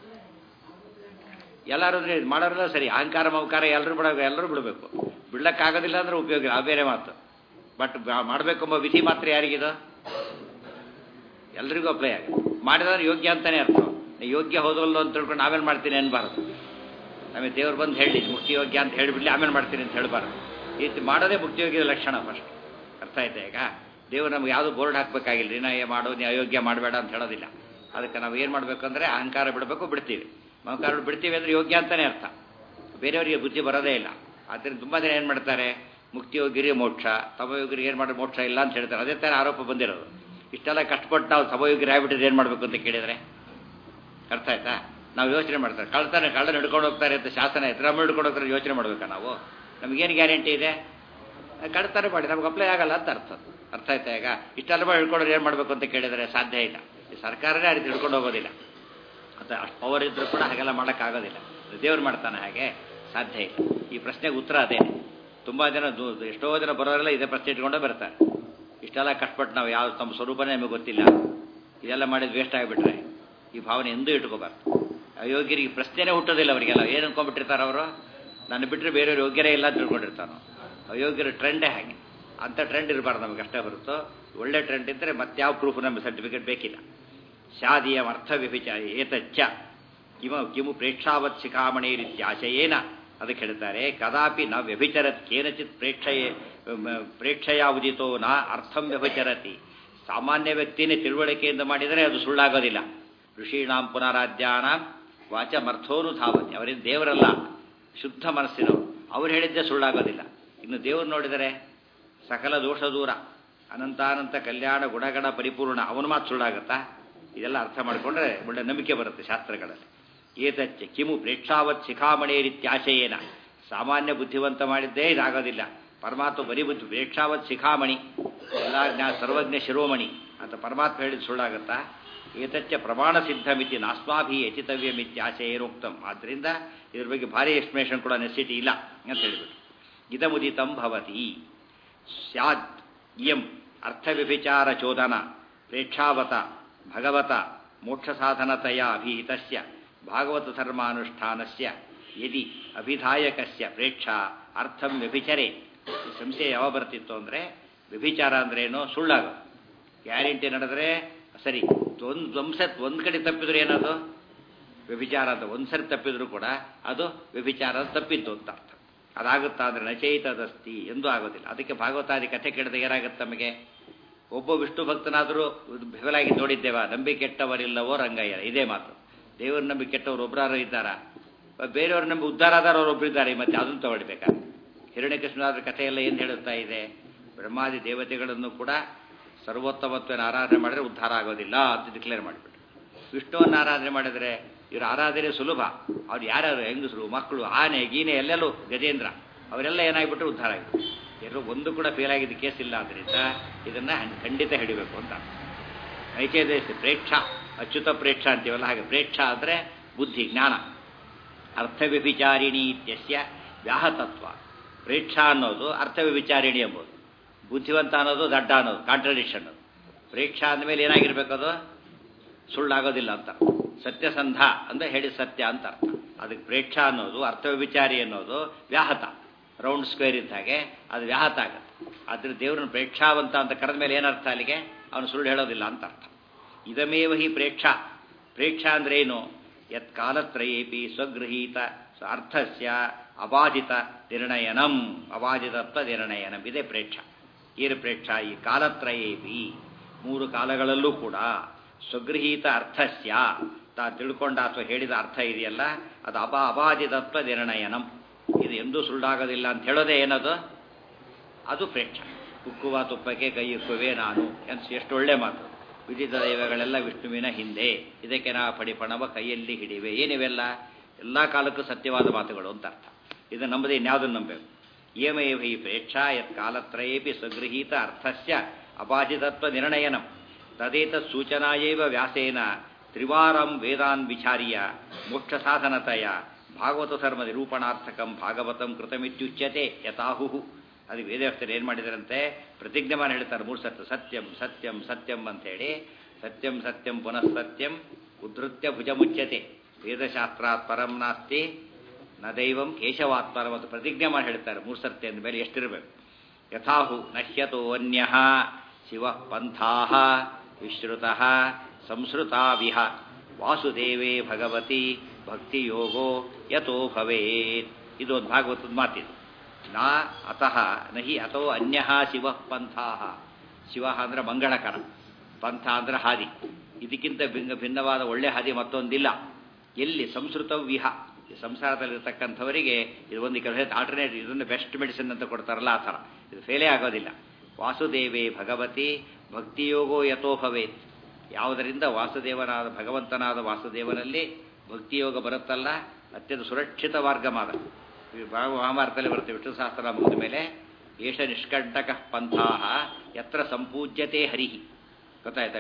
ಎಲ್ಲರೂ ಅಂದರೆ ಮಾಡೋರೆಲ್ಲ ಸರಿ ಅಹಂಕಾರ ಮಮಕಾರ ಎಲ್ಲರೂ ಬಿಡ ಎಲ್ಲರೂ ಬಿಡಬೇಕು ಬಿಡ್ಲಕ್ಕಾಗೋದಿಲ್ಲ ಅಂದ್ರೆ ಉಪಯೋಗ ಆ ಬೇರೆ ಮಾತು ಬಟ್ ಮಾಡಬೇಕೆಂಬ ವಿಧಿ ಮಾತ್ರ ಯಾರಿಗಿದು ಎಲ್ರಿಗೂ ಅಪ್ಲೈ ಆಗುತ್ತೆ ಮಾಡಿದ್ರೆ ಯೋಗ್ಯ ಅಂತಾನೆ ಅರ್ಥ ಯೋಗ್ಯ ಹೋದಲ್ಲ ಅಂತ ತಿಳ್ಕೊಂಡು ಆಮೇಲೆ ಮಾಡ್ತೀನಿ ಅನ್ಬಾರ್ದು ನಮಗೆ ದೇವ್ರು ಬಂದು ಹೇಳಿ ಮುಕ್ತಿ ಯೋಗ್ಯ ಅಂತ ಹೇಳಿಬಿಡ್ಲಿ ಆಮೇಲೆ ಮಾಡ್ತೀನಿ ಅಂತ ಹೇಳಬಾರ್ದು ಈ ರೀತಿ ಮಾಡೋದೇ ಮುಕ್ತಿ ಯೋಗ್ಯದ ಲಕ್ಷಣ ಫಸ್ಟ್ ಅರ್ಥ ಆಯ್ತಾ ಈಗ ದೇವ್ರು ನಮ್ಗೆ ಯಾವುದು ಬೋರ್ಡ್ ಹಾಕಬೇಕಾಗಿಲ್ಲ ನೀನು ಮಾಡು ನೀ ಅಯೋಗ್ಯ ಮಾಡಬೇಡ ಅಂತ ಹೇಳೋದಿಲ್ಲ ಅದಕ್ಕೆ ನಾವು ಏನು ಮಾಡಬೇಕಂದ್ರೆ ಅಹಂಕಾರ ಬಿಡಬೇಕು ಬಿಡ್ತೀವಿ ಮಮಕಾರ ಬಿಡ್ತೀವಿ ಅಂದರೆ ಯೋಗ್ಯ ಅಂತಾನೆ ಅರ್ಥ ಬೇರೆಯವರಿಗೆ ಬುದ್ಧಿ ಬರೋದೇ ಇಲ್ಲ ಆದ್ದರಿಂದ ತುಂಬ ಜನ ಏನು ಮಾಡ್ತಾರೆ ಮುಕ್ತಿ ಯೋಗ್ಯರಿಗೆ ಮೋಕ್ಷ ತಮಯೋಗ್ಯರಿಗೆ ಏನು ಮಾಡೋದು ಮೋಕ್ಷ ಇಲ್ಲ ಅಂತ ಹೇಳ್ತಾರೆ ಅದೇ ಥರ ಆರೋಪ ಬಂದಿರೋದು ಇಷ್ಟೆಲ್ಲ ಕಷ್ಟಪಟ್ಟು ನಾವು ತಮಯೋಗ್ಯರು ಆಗ್ಬಿಟ್ಟಿದ್ದು ಏನು ಮಾಡಬೇಕು ಅಂತ ಕೇಳಿದರೆ ಅರ್ಥ ಆಯ್ತಾ ನಾವು ಯೋಚನೆ ಮಾಡ್ತಾರೆ ಕಳ್ತಾನೆ ಕಳ್ಳ ಹಿಡ್ಕೊಂಡು ಹೋಗ್ತಾರೆ ಅಂತ ಶಾಸನ ಐತೆ ನಮ್ಮ ಹಿಡ್ಕೊಂಡು ಹೋಗ್ತಾರೆ ಯೋಚನೆ ಮಾಡ್ಬೇಕಾ ನಾವು ನಮಗೇನು ಗ್ಯಾರಂಟಿ ಇದೆ ಕಳ್ತಾನೆ ಮಾಡಿ ನಮ್ಗೆ ಅಪ್ಲೈ ಆಗಲ್ಲ ಅಂತ ಅರ್ಥ ಅರ್ಥ ಆಯ್ತಾ ಈಗ ಇಷ್ಟೆಲ್ಲ ಮಾಡಿ ಹಿಡ್ಕೊಂಡ್ರೆ ಏನು ಮಾಡಬೇಕು ಅಂತ ಕೇಳಿದರೆ ಸಾಧ್ಯ ಇಲ್ಲ ಈ ಸರ್ಕಾರನೇ ಆ ರೀತಿ ಹಿಡ್ಕೊಂಡು ಹೋಗೋದಿಲ್ಲ ಅಂತ ಅಷ್ಟು ಪವರ್ ಇದ್ದರೂ ಕೂಡ ಹಾಗೆಲ್ಲ ಮಾಡೋಕ್ಕಾಗೋದಿಲ್ಲ ದೇವ್ರು ಮಾಡ್ತಾನೆ ಹಾಗೆ ಸಾಧ್ಯ ಇಲ್ಲ ಈ ಪ್ರಶ್ನೆಗೆ ಉತ್ತರ ಅದೇ ತುಂಬ ಜನ ಎಷ್ಟೋ ಜನ ಬರೋರೆಲ್ಲ ಇದೇ ಪ್ರಶ್ನೆ ಇಟ್ಕೊಂಡೇ ಬರ್ತಾರೆ ಇಷ್ಟೆಲ್ಲ ಕಷ್ಟಪಟ್ಟು ನಾವು ಯಾವ ತಮ್ಮ ಸ್ವರೂಪನೇ ನಮಗೆ ಗೊತ್ತಿಲ್ಲ ಇದೆಲ್ಲ ಮಾಡಿದ್ದು ವೇಸ್ಟ್ ಆಗಿಬಿಟ್ರೆ ಈ ಭಾವನೆ ಎಂದೂ ಇಟ್ಕೋಬಾರ್ದು ಅಯೋಗ್ಯರಿಗೆ ಪ್ರಶ್ನೆನೇ ಹುಟ್ಟೋದಿಲ್ಲ ಅವರಿಗೆಲ್ಲ ಏನು ಅನ್ಕೊಂಡ್ಬಿಟ್ಟಿರ್ತಾರೆ ಅವರು ನನ್ನ ಬಿಟ್ಟರೆ ಬೇರೆಯವ್ರು ಯೋಗ್ಯರೇ ಇಲ್ಲ ಅಂತ ತಿಳ್ಕೊಂಡಿರ್ತಾನೋ ಅಯೋಗ್ಯರ ಟ್ರೆಂಡೇ ಹಾಗೆ ಅಂಥ ಟ್ರೆಂಡ್ ಇರಬಾರ್ದು ನಮಗೆ ಅಷ್ಟೇ ಹೊರತು ಒಳ್ಳೆ ಟ್ರೆಂಡ್ ಇದ್ದರೆ ಮತ್ತೆ ಯಾವ ಪ್ರೂಫ್ ನಮಗೆ ಸರ್ಟಿಫಿಕೇಟ್ ಬೇಕಿಲ್ಲ ಶಾದಿಯ ಅರ್ಥ ವ್ಯಭಿಚಾರಿ ಏತಚ್ಚ ಕಿಮ ಕಿಮು ಪ್ರೇಕ್ಷಾವತ್ ಶಿಖಾಮಣಿರಿತ್ಯಾಶಯೇನ ಅದಕ್ಕೆ ಹೇಳ್ತಾರೆ ಕದಾಪಿ ನ ವ್ಯಭಿಚರತ್ ಕೇನಚಿತ್ ಪ್ರೇಕ್ಷಯೇ ಪ್ರೇಕ್ಷಯ ಉದಿತೋ ನ ಅರ್ಥಂ ವ್ಯಭಿಚರತಿ ಸಾಮಾನ್ಯ ವ್ಯಕ್ತಿನೇ ತಿಳುವಳಿಕೆಯಿಂದ ಮಾಡಿದರೆ ಅದು ಸುಳ್ಳಾಗೋದಿಲ್ಲ ಋಷೀಣಾಂ ಪುನರಾಧ್ಯಾನಾಂ ವಾಚಮರ್ಥೋನು ಧಾವತಿ ಅವರೇನು ದೇವರಲ್ಲ ಶುದ್ಧ ಮನಸ್ಸಿನವರು ಅವ್ರು ಹೇಳಿದ್ದೆ ಸುಳ್ಳಾಗೋದಿಲ್ಲ ಇನ್ನು ದೇವರು ನೋಡಿದರೆ ಸಕಲ ದೋಷ ದೂರ ಅನಂತಾನಂತ ಕಲ್ಯಾಣ ಗುಣಗಣ ಪರಿಪೂರ್ಣ ಅವನು ಮಾತು ಸುಳ್ಳಾಗತ್ತಾ ಇದೆಲ್ಲ ಅರ್ಥ ಮಾಡಿಕೊಂಡ್ರೆ ಒಳ್ಳೆ ನಂಬಿಕೆ ಬರುತ್ತೆ ಶಾಸ್ತ್ರಗಳಲ್ಲಿ ಏತಚ್ಚ ಕಿಮು ಪ್ರೇಕ್ಷಾವತ್ ಶಿಖಾಮಣಿಯರಿತ್ಯಾಶಯೇನ ಸಾಮಾನ್ಯ ಬುದ್ಧಿವಂತ ಮಾಡಿದ್ದೇ ಇದಾಗೋದಿಲ್ಲ ಪರಮಾತ್ಮ ಬರೀ ಬುದ್ಧಿ ಪ್ರೇಕ್ಷಾವತ್ ಶಿಖಾಮಣಿ ಎಲ್ಲ ಜ್ಞಾ ಸರ್ವಜ್ಞ ಶಿರೋಮಣಿ ಅಂತ ಪರಮಾತ್ಮ ಹೇಳಿದ ಸುಳ್ಳಾಗತ್ತಾ ಏತಚ್ಚ ಪ್ರಮಾಣ ಸಿದ್ಧಮಿತಿ ನಾಸ್ಮಾಭಿ ಯಚಿತವ್ಯಮಿತ್ಯಾಶಯೇನೋಕ್ತಂ ಆದ್ದರಿಂದ ಇದ್ರ ಬಗ್ಗೆ ಭಾರಿ ಎಕ್ಸ್ಪ್ಲನೇಷನ್ ಕೂಡ ನೆಸಿಟಿ ಇಲ್ಲ ಅಂತ ಹೇಳಿಬಿಟ್ಟು ಇದಮುದಿತಂ ಭವತಿ ಸ್ಯಾತ್ ಇಯಂ ಅರ್ಥವ್ಯಭಿಚಾರ ಚೋದನ ಪ್ರೇಕ್ಷಾವತ ಭಗವತ ಮೋಕ್ಷ ಸಾಧನತೆಯ ಅಭಿಹಿತಸ್ಯ ಭಾಗವತ ಧರ್ಮಾನುಷ್ಠಾನಸ್ಯ ಯದಿ ಅಭಿಧಾಯಕಸ್ಯ ಪ್ರೇಕ್ಷಾ ಅರ್ಥಂ ವ್ಯಭಿಚರೆ ಈ ಸಂಶಯ ಯಾವ ಬರ್ತಿತ್ತು ಅಂದರೆ ವ್ಯಭಿಚಾರ ಅಂದ್ರೇನು ಸುಳ್ಳಾಗೋದು ಗ್ಯಾರಂಟಿ ನಡೆದ್ರೆ ಸರಿ ಒಂದು ವಂಶತ್ ಒಂದು ಕಡೆ ತಪ್ಪಿದ್ರು ಏನದು ವ್ಯಭಿಚಾರ ಅಂತ ಒಂದು ಸರಿ ತಪ್ಪಿದ್ರು ಕೂಡ ಅದು ವ್ಯಭಿಚಾರ ತಪ್ಪಿತ್ತು ಅಂತ ಅರ್ಥ ಅದಾಗುತ್ತಾ ಅಂದರೆ ನಚೈತದಸ್ತಿ ಎಂದೂ ಆಗೋದಿಲ್ಲ ಅದಕ್ಕೆ ಭಾಗವತಾದಿ ಕಥೆ ಕೇಳಿದಾಗ ಏನಾಗುತ್ತೆ ನಮಗೆ ಒಬ್ಬ ವಿಷ್ಣು ಭಕ್ತನಾದರೂ ಬೆವಲಾಗಿ ನೋಡಿದ್ದೇವ ನಂಬಿ ಕೆಟ್ಟವರಿಲ್ಲವೋ ರಂಗಯ್ಯ ಇದೇ ಮಾತು ದೇವರ ನಂಬಿ ಕೆಟ್ಟವರು ಒಬ್ಬರಾರು ಇದ್ದಾರಾ ಬೇರೆಯವ್ರ ನಂಬಿ ಉದ್ಧಾರ ಆದಾರ ಒಬ್ಬರು ಇದ್ದಾರೆ ಮತ್ತೆ ಅದನ್ನು ತಗೊಳ್ಬೇಕಾದ್ರೆ ಹಿರಣ್ಯಕೃಷ್ಣನಾದ್ರ ಕಥೆ ಎಲ್ಲ ಏನು ಹೇಳುತ್ತಾ ಇದೆ ಬ್ರಹ್ಮಾದಿ ದೇವತೆಗಳನ್ನು ಕೂಡ ಸರ್ವೋತ್ತಮತ್ವನ ಆರಾಧನೆ ಮಾಡಿದ್ರೆ ಉದ್ಧಾರ ಆಗೋದಿಲ್ಲ ಅಂತ ಡಿಕ್ಲೇರ್ ಮಾಡಿಬಿಟ್ಟು ವಿಷ್ಣುವನ್ನು ಆರಾಧನೆ ಮಾಡಿದರೆ ಇವ್ರ ಆರಾಧನೆ ಸುಲಭ ಅವ್ರು ಯಾರ್ಯಾರು ಹೆಂಗಸರು ಮಕ್ಕಳು ಆನೆ ಗೀನೆ ಎಲ್ಲೆಲ್ಲೂ ಗಜೇಂದ್ರ ಅವರೆಲ್ಲ ಏನಾಗ್ಬಿಟ್ರೆ ಉದ್ಧಾರ ಆಗಿಬಿಟ್ಟು ಎಲ್ಲರೂ ಒಂದು ಕೂಡ ಫೇಲ್ ಆಗಿದ್ದ ಕೇಸ್ ಇಲ್ಲ ಆದ್ದರಿಂದ ಇದನ್ನು ಖಂಡಿತ ಹಿಡಿಬೇಕು ಅಂತ ನೈಚೇದೇಶ ಪ್ರೇಕ್ಷ ಅಚ್ಯುತ ಪ್ರೇಕ್ಷ ಅಂತೀವಲ್ಲ ಹಾಗೆ ಪ್ರೇಕ್ಷ ಅಂದರೆ ಬುದ್ಧಿ ಜ್ಞಾನ ಅರ್ಥವ್ಯಭಿಚಾರಿಣಿ ಇತ್ಯಸ್ಯ ವ್ಯಾಹತತ್ವ ಪ್ರೇಕ್ಷ ಅನ್ನೋದು ಅರ್ಥವ್ಯಭಿಚಾರಿಣಿ ಎಂಬುದು ಬುದ್ಧಿವಂತ ಅನ್ನೋದು ದಡ್ಡ ಅನ್ನೋದು ಕಾಂಟ್ರಡಿಕ್ಷನ್ ಪ್ರೇಕ್ಷ ಅಂದಮೇಲೆ ಏನಾಗಿರ್ಬೇಕದು ಸುಳ್ಳಾಗೋದಿಲ್ಲ ಅಂತ ಸತ್ಯಸಂಧ ಅಂದರೆ ಹೇಳಿ ಸತ್ಯ ಅಂತ ಅರ್ಥ ಅದಕ್ಕೆ ಪ್ರೇಕ್ಷ ಅನ್ನೋದು ಅರ್ಥವ್ಯಭಿಚಾರಿ ಅನ್ನೋದು ವ್ಯಾಹತ ರೌಂಡ್ ಸ್ಕ್ವೇರ್ ಇದ್ದ ಹಾಗೆ ಅದು ವ್ಯಾಹತ ಆಗುತ್ತೆ ಆದ್ರೆ ದೇವರನ್ನು ಪ್ರೇಕ್ಷಾವಂತ ಅಂತ ಕರೆದ ಮೇಲೆ ಏನರ್ಥ ಅಲ್ಲಿಗೆ ಅವನು ಸುಳ್ಳು ಹೇಳೋದಿಲ್ಲ ಅಂತ ಅರ್ಥ ಇದಮೇವ ಹಿ ಪ್ರೇಕ್ಷ ಪ್ರೇಕ್ಷ ಅಂದ್ರೆ ಏನು ಯತ್ ಕಾಲತ್ರಯೇಪಿ ಸ್ವಗೃಹೀತ ಅರ್ಥಸ್ಯ ಅಬಾಧಿತ ನಿರ್ಣಯನಂ ಅಬಾಧಿತತ್ವ ನಿರ್ಣಯನಂ ಇದೇ ಪ್ರೇಕ್ಷ ಏನು ಪ್ರೇಕ್ಷ ಈ ಕಾಲತ್ರಯೇಪಿ ಮೂರು ಕಾಲಗಳಲ್ಲೂ ಕೂಡ ಸ್ವಗೃಹೀತ ಅರ್ಥಸ್ಯ ತಾ ತಿಳ್ಕೊಂಡ ಅಥವಾ ಹೇಳಿದ ಅರ್ಥ ಇದೆಯಲ್ಲ ಅದು ಅಬಾ ಅಬಾಧಿತತ್ವ ನಿರ್ಣಯನಂ ಇದು ಎಂದೂ ಸುಳ್ಳಾಗೋದಿಲ್ಲ ಅಂತ ಹೇಳೋದೇ ಏನದು ಅದು ಪ್ರೇಕ್ಷ ಉಕ್ಕುವ ತುಪ್ಪಕ್ಕೆ ಕೈ ಉಕ್ಕುವೆ ನಾನು ಅಂತ ಎಷ್ಟು ಒಳ್ಳೆ ಮಾತು ವಿಧಿತ ದೈವಗಳೆಲ್ಲ ವಿಷ್ಣುವಿನ ಹಿಂದೆ ಇದಕ್ಕೆ ನಾ ಪಡಿಪಣವ ಕೈಯಲ್ಲಿ ಹಿಡಿವೆ ಏನಿವೆಲ್ಲ ಎಲ್ಲ ಕಾಲಕ್ಕೂ ಸತ್ಯವಾದ ಮಾತುಗಳು ಅಂತ ಅರ್ಥ ಇದು ನಂಬದೆ ಇನ್ಯಾವುದನ್ನು ನಂಬಬೇಕು ಏಮೇವ ಈ ಪ್ರೇಕ್ಷಾ ಯತ್ ಕಾಲತ್ರಯೇಪಿ ಸ್ವಗೃಹೀತ ಅರ್ಥಸ್ಯ ಅಬಾಧಿತತ್ವ ನಿರ್ಣಯನಂ ತದೇತತ್ ಸೂಚನಾಯೇವ ವ್ಯಾಸೇನ ತ್ರಿವಾರಂ ವೇದಾನ್ ವಿಚಾರ್ಯ ಮೋಕ್ಷ ಸಾಧನತೆಯ ಭಾಗವತ ಧರ್ಮ ನಿರೂಪಣಾರ್ಥಕಂ ಭಾಗವತಂ ಕೃತಮಿತ್ಯುಚ್ಯತೆ ಯಥಾಹುಹು ಅದು ವೇದವ್ಯಾಸರು ಏನು ಮಾಡಿದರಂತೆ ಪ್ರತಿಜ್ಞೆ ಮಾಡಿ ಹೇಳ್ತಾರೆ ಮೂರು ಸತ್ಯ ಸತ್ಯಂ ಸತ್ಯಂ ಸತ್ಯಂ ಅಂತೇಳಿ ಸತ್ಯಂ ಸತ್ಯಂ ಪುನಃ ಸತ್ಯಂ ಉದ್ಧತ್ಯ ಭುಜಮುಚ್ಯತೆ ವೇದಶಾಸ್ತ್ರಾತ್ ಪರಂ ನಾಸ್ತಿ ನ ದೈವಂ ಕೇಶವಾತ್ಪರಂ ಅಂತ ಪ್ರತಿಜ್ಞೆ ಮಾಡಿ ಹೇಳ್ತಾರೆ ಮೂರು ಸತ್ಯ ಅಂದ ಮೇಲೆ ಎಷ್ಟಿರಬೇಕು ಯಥಾಹು ನಶ್ಯತೋ ಅನ್ಯ ಶಿವ ಪಂಥಾ ವಿಶ್ರುತ ಸಂಸ್ಕೃತಾ ವಿಹ ವಾಸುದೇವೇ ಭಗವತಿ ಭಕ್ತಿಯೋಗೋ ಯಥೋ ಭವೇತ್ ಇದು ಒಂದು ಭಾಗವತದ ಮಾತಿದು ನಾ ಅತಃ ನಹಿ ಅಥೋ ಅನ್ಯ ಶಿವ ಪಂಥಾ ಶಿವ ಅಂದ್ರೆ ಮಂಗಳಕರ ಪಂಥ ಅಂದ್ರೆ ಹಾದಿ ಇದಕ್ಕಿಂತ ಭಿನ್ನ ಭಿನ್ನವಾದ ಒಳ್ಳೆ ಹಾದಿ ಮತ್ತೊಂದಿಲ್ಲ ಎಲ್ಲಿ ಸಂಸ್ಕೃತ ವಿಹ ಈ ಸಂಸಾರದಲ್ಲಿರ್ತಕ್ಕಂಥವರಿಗೆ ಇದು ಒಂದು ಕೆಲಸ ಆಲ್ಟರ್ನೇಟ್ ಇದನ್ನು ಬೆಸ್ಟ್ ಮೆಡಿಸಿನ್ ಅಂತ ಕೊಡ್ತಾರಲ್ಲ ಆ ಥರ ಇದು ಫೇಲೇ ಆಗೋದಿಲ್ಲ ವಾಸುದೇವೇ ಭಗವತಿ ಭಕ್ತಿಯೋಗೋ ಯಥೋ ಭವೇತ್ ಯಾವುದರಿಂದ ವಾಸುದೇವನಾದ ಭಗವಂತನಾದ ವಾಸುದೇವನಲ್ಲಿ ಭಕ್ತಿಯೋಗ ಬರುತ್ತಲ್ಲ ಅತ್ಯಂತ ಸುರಕ್ಷಿತ ಮಾರ್ಗ ಮಾದ ಮಹಾಭಾರತದಲ್ಲಿ ಬರುತ್ತೆ ವಿಷ್ಣು ಸಹಸ್ರ ಮುಗಿದ ಮೇಲೆ ಏಷ ನಿಷ್ಕಂಟಕ ಪಂಥಾ ಯತ್ರ ಸಂಪೂಜ್ಯತೆ ಹರಿಹಿ ಗೊತ್ತಾಯ್ತಾ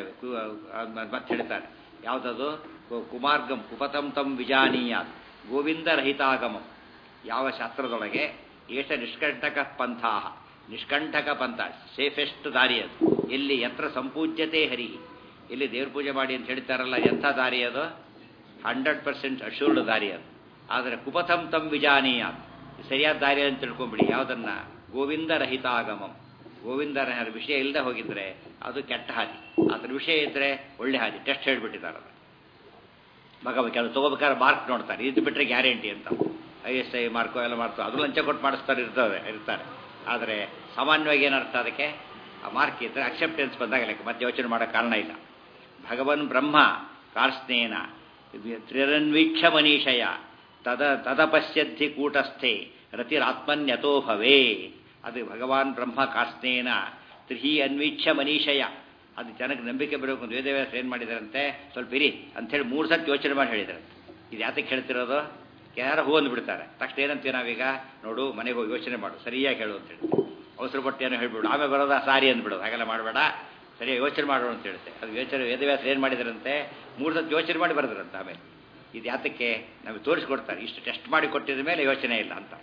ಮತ್ತೆ ಹೇಳ್ತಾರೆ ಯಾವುದದು ಕುಮಾರ್ಗಂ ಕುಪತಂ ತಂ ವಿಜಾನೀಯಾತ್ ಗೋವಿಂದ ರಹಿತಾಗಮಂ ಯಾವ ಶಾಸ್ತ್ರದೊಳಗೆ ಏಷ ನಿಷ್ಕಂಟಕ ಪಂಥಾ ನಿಷ್ಕಂಠಕ ಪಂಥ ಸೇಫೆಸ್ಟ್ ದಾರಿ ಅದು ಎಲ್ಲಿ ಯತ್ರ ಸಂಪೂಜ್ಯತೆ ಹರಿಹಿ ಎಲ್ಲಿ ದೇವ್ರ ಪೂಜೆ ಮಾಡಿ ಅಂತ ಹೇಳ್ತಾರಲ್ಲ ಎಂಥ ದಾರಿ ಅದು ಹಂಡ್ರೆಡ್ ಪರ್ಸೆಂಟ್ ಅಶೂರ್ಡ್ ದಾರಿ ಅದು ಆದರೆ ಕುಪಥಂ ತಂ ವಿಜಾನೀಯ ಸರಿಯಾದ ದಾರಿ ಅಂತ ತಿಳ್ಕೊಂಬಿಡಿ ಯಾವುದನ್ನ ಗೋವಿಂದ ರಹಿತಾಗಮಂ ಗೋವಿಂದರ ವಿಷಯ ಇಲ್ಲದೆ ಹೋಗಿದ್ರೆ ಅದು ಕೆಟ್ಟ ಹಾದಿ ಅದ್ರ ವಿಷಯ ಇದ್ರೆ ಒಳ್ಳೆ ಹಾದಿ ಟೆಸ್ಟ್ ಹೇಳ್ಬಿಟ್ಟಿದ್ದಾರೆ ಭಗವ ಕೆಲವು ತಗೋಬೇಕಾದ್ರೆ ಮಾರ್ಕ್ ನೋಡ್ತಾರೆ ಇದು ಬಿಟ್ಟರೆ ಗ್ಯಾರಂಟಿ ಅಂತ ಐ ಎಸ್ ಐ ಮಾರ್ಕು ಎಲ್ಲ ಮಾರ್ಕು ಅದು ಲಂಚ ಕೊಟ್ಟು ಮಾಡಿಸ್ತಾರೆ ಇರ್ತದೆ ಇರ್ತಾರೆ ಆದರೆ ಸಾಮಾನ್ಯವಾಗಿ ಏನರ್ಥ ಅದಕ್ಕೆ ಆ ಮಾರ್ಕ್ ಇದ್ದರೆ ಅಕ್ಸೆಪ್ಟೆನ್ಸ್ ಬಂದಾಗ ಲೆಕ್ಕ ಮತ್ತೆ ಯೋಚನೆ ಮಾಡೋ ಕಾರಣ ಇಲ್ಲ ಭಗವನ್ ಬ್ರಹ್ಮ ಕಾರ್ಸ್ನೇನ ತ್ರಿರನ್ವೀಕ್ಷ ಮನೀಷಯ ತದ ತದಪಶ್ಯದ್ಧಿ ಕೂಟಸ್ಥೆ ರತಿರಾತ್ಮನ್ಯತೋ ಭವೇ ಅದು ಭಗವಾನ್ ಬ್ರಹ್ಮ ಕಾರ್ಸ್ನೇನ ತ್ರಿಹಿ ಅನ್ವೀಕ್ಷ ಮನೀಷಯ ಅದು ಜನಕ್ಕೆ ನಂಬಿಕೆ ಬರಬೇಕು ಅಂತ ವೇದವ್ಯಾಸ ಏನು ಮಾಡಿದಾರಂತೆ ಸ್ವಲ್ಪ ಇರಿ ಅಂಥೇಳಿ ಮೂರು ಸತಿ ಯೋಚನೆ ಮಾಡಿ ಹೇಳಿದಾರಂತೆ ಇದು ಯಾತಕ್ಕೆ ಹೇಳ್ತಿರೋದು ಯಾರು ಹೂ ಅಂದ್ಬಿಡ್ತಾರೆ ತಕ್ಷಣ ಏನಂತೀವಿ ನಾವೀಗ ನೋಡು ಮನೆಗೆ ಹೋಗಿ ಯೋಚನೆ ಮಾಡು ಸರಿಯಾಗಿ ಹೇಳು ಅಂತೇಳಿ ಅವಸರ ಪಟ್ಟು ಏನೋ ಹೇಳ್ಬಿಡು ಆಮೇಲೆ ಬರೋದ ಸಾರಿ ಅಂದ್ಬಿಡು ಹಾಗೆಲ್ಲ ಮಾಡಬೇಡ ಸರಿಯಾಗಿ ಯೋಚನೆ ಮಾಡೋಣ ಅಂತ ಹೇಳುತ್ತೆ ಅದು ಯೋಚನೆ ವೇದವ್ಯಾಸ ಏನು ಮಾಡಿದಾರಂತೆ ಮೂರು ಸತಿ ಯೋಚನೆ ಮಾಡಿ ಬರೆದ್ರಂತೆ ಆಮೇಲೆ ಇದು ಯಾತಕ್ಕೆ ನಮಗೆ ತೋರಿಸ್ಕೊಡ್ತಾರೆ ಇಷ್ಟು ಟೆಸ್ಟ್ ಮಾಡಿ ಕೊಟ್ಟಿದ ಮೇಲೆ ಯೋಚನೆ ಇಲ್ಲ ಅಂತ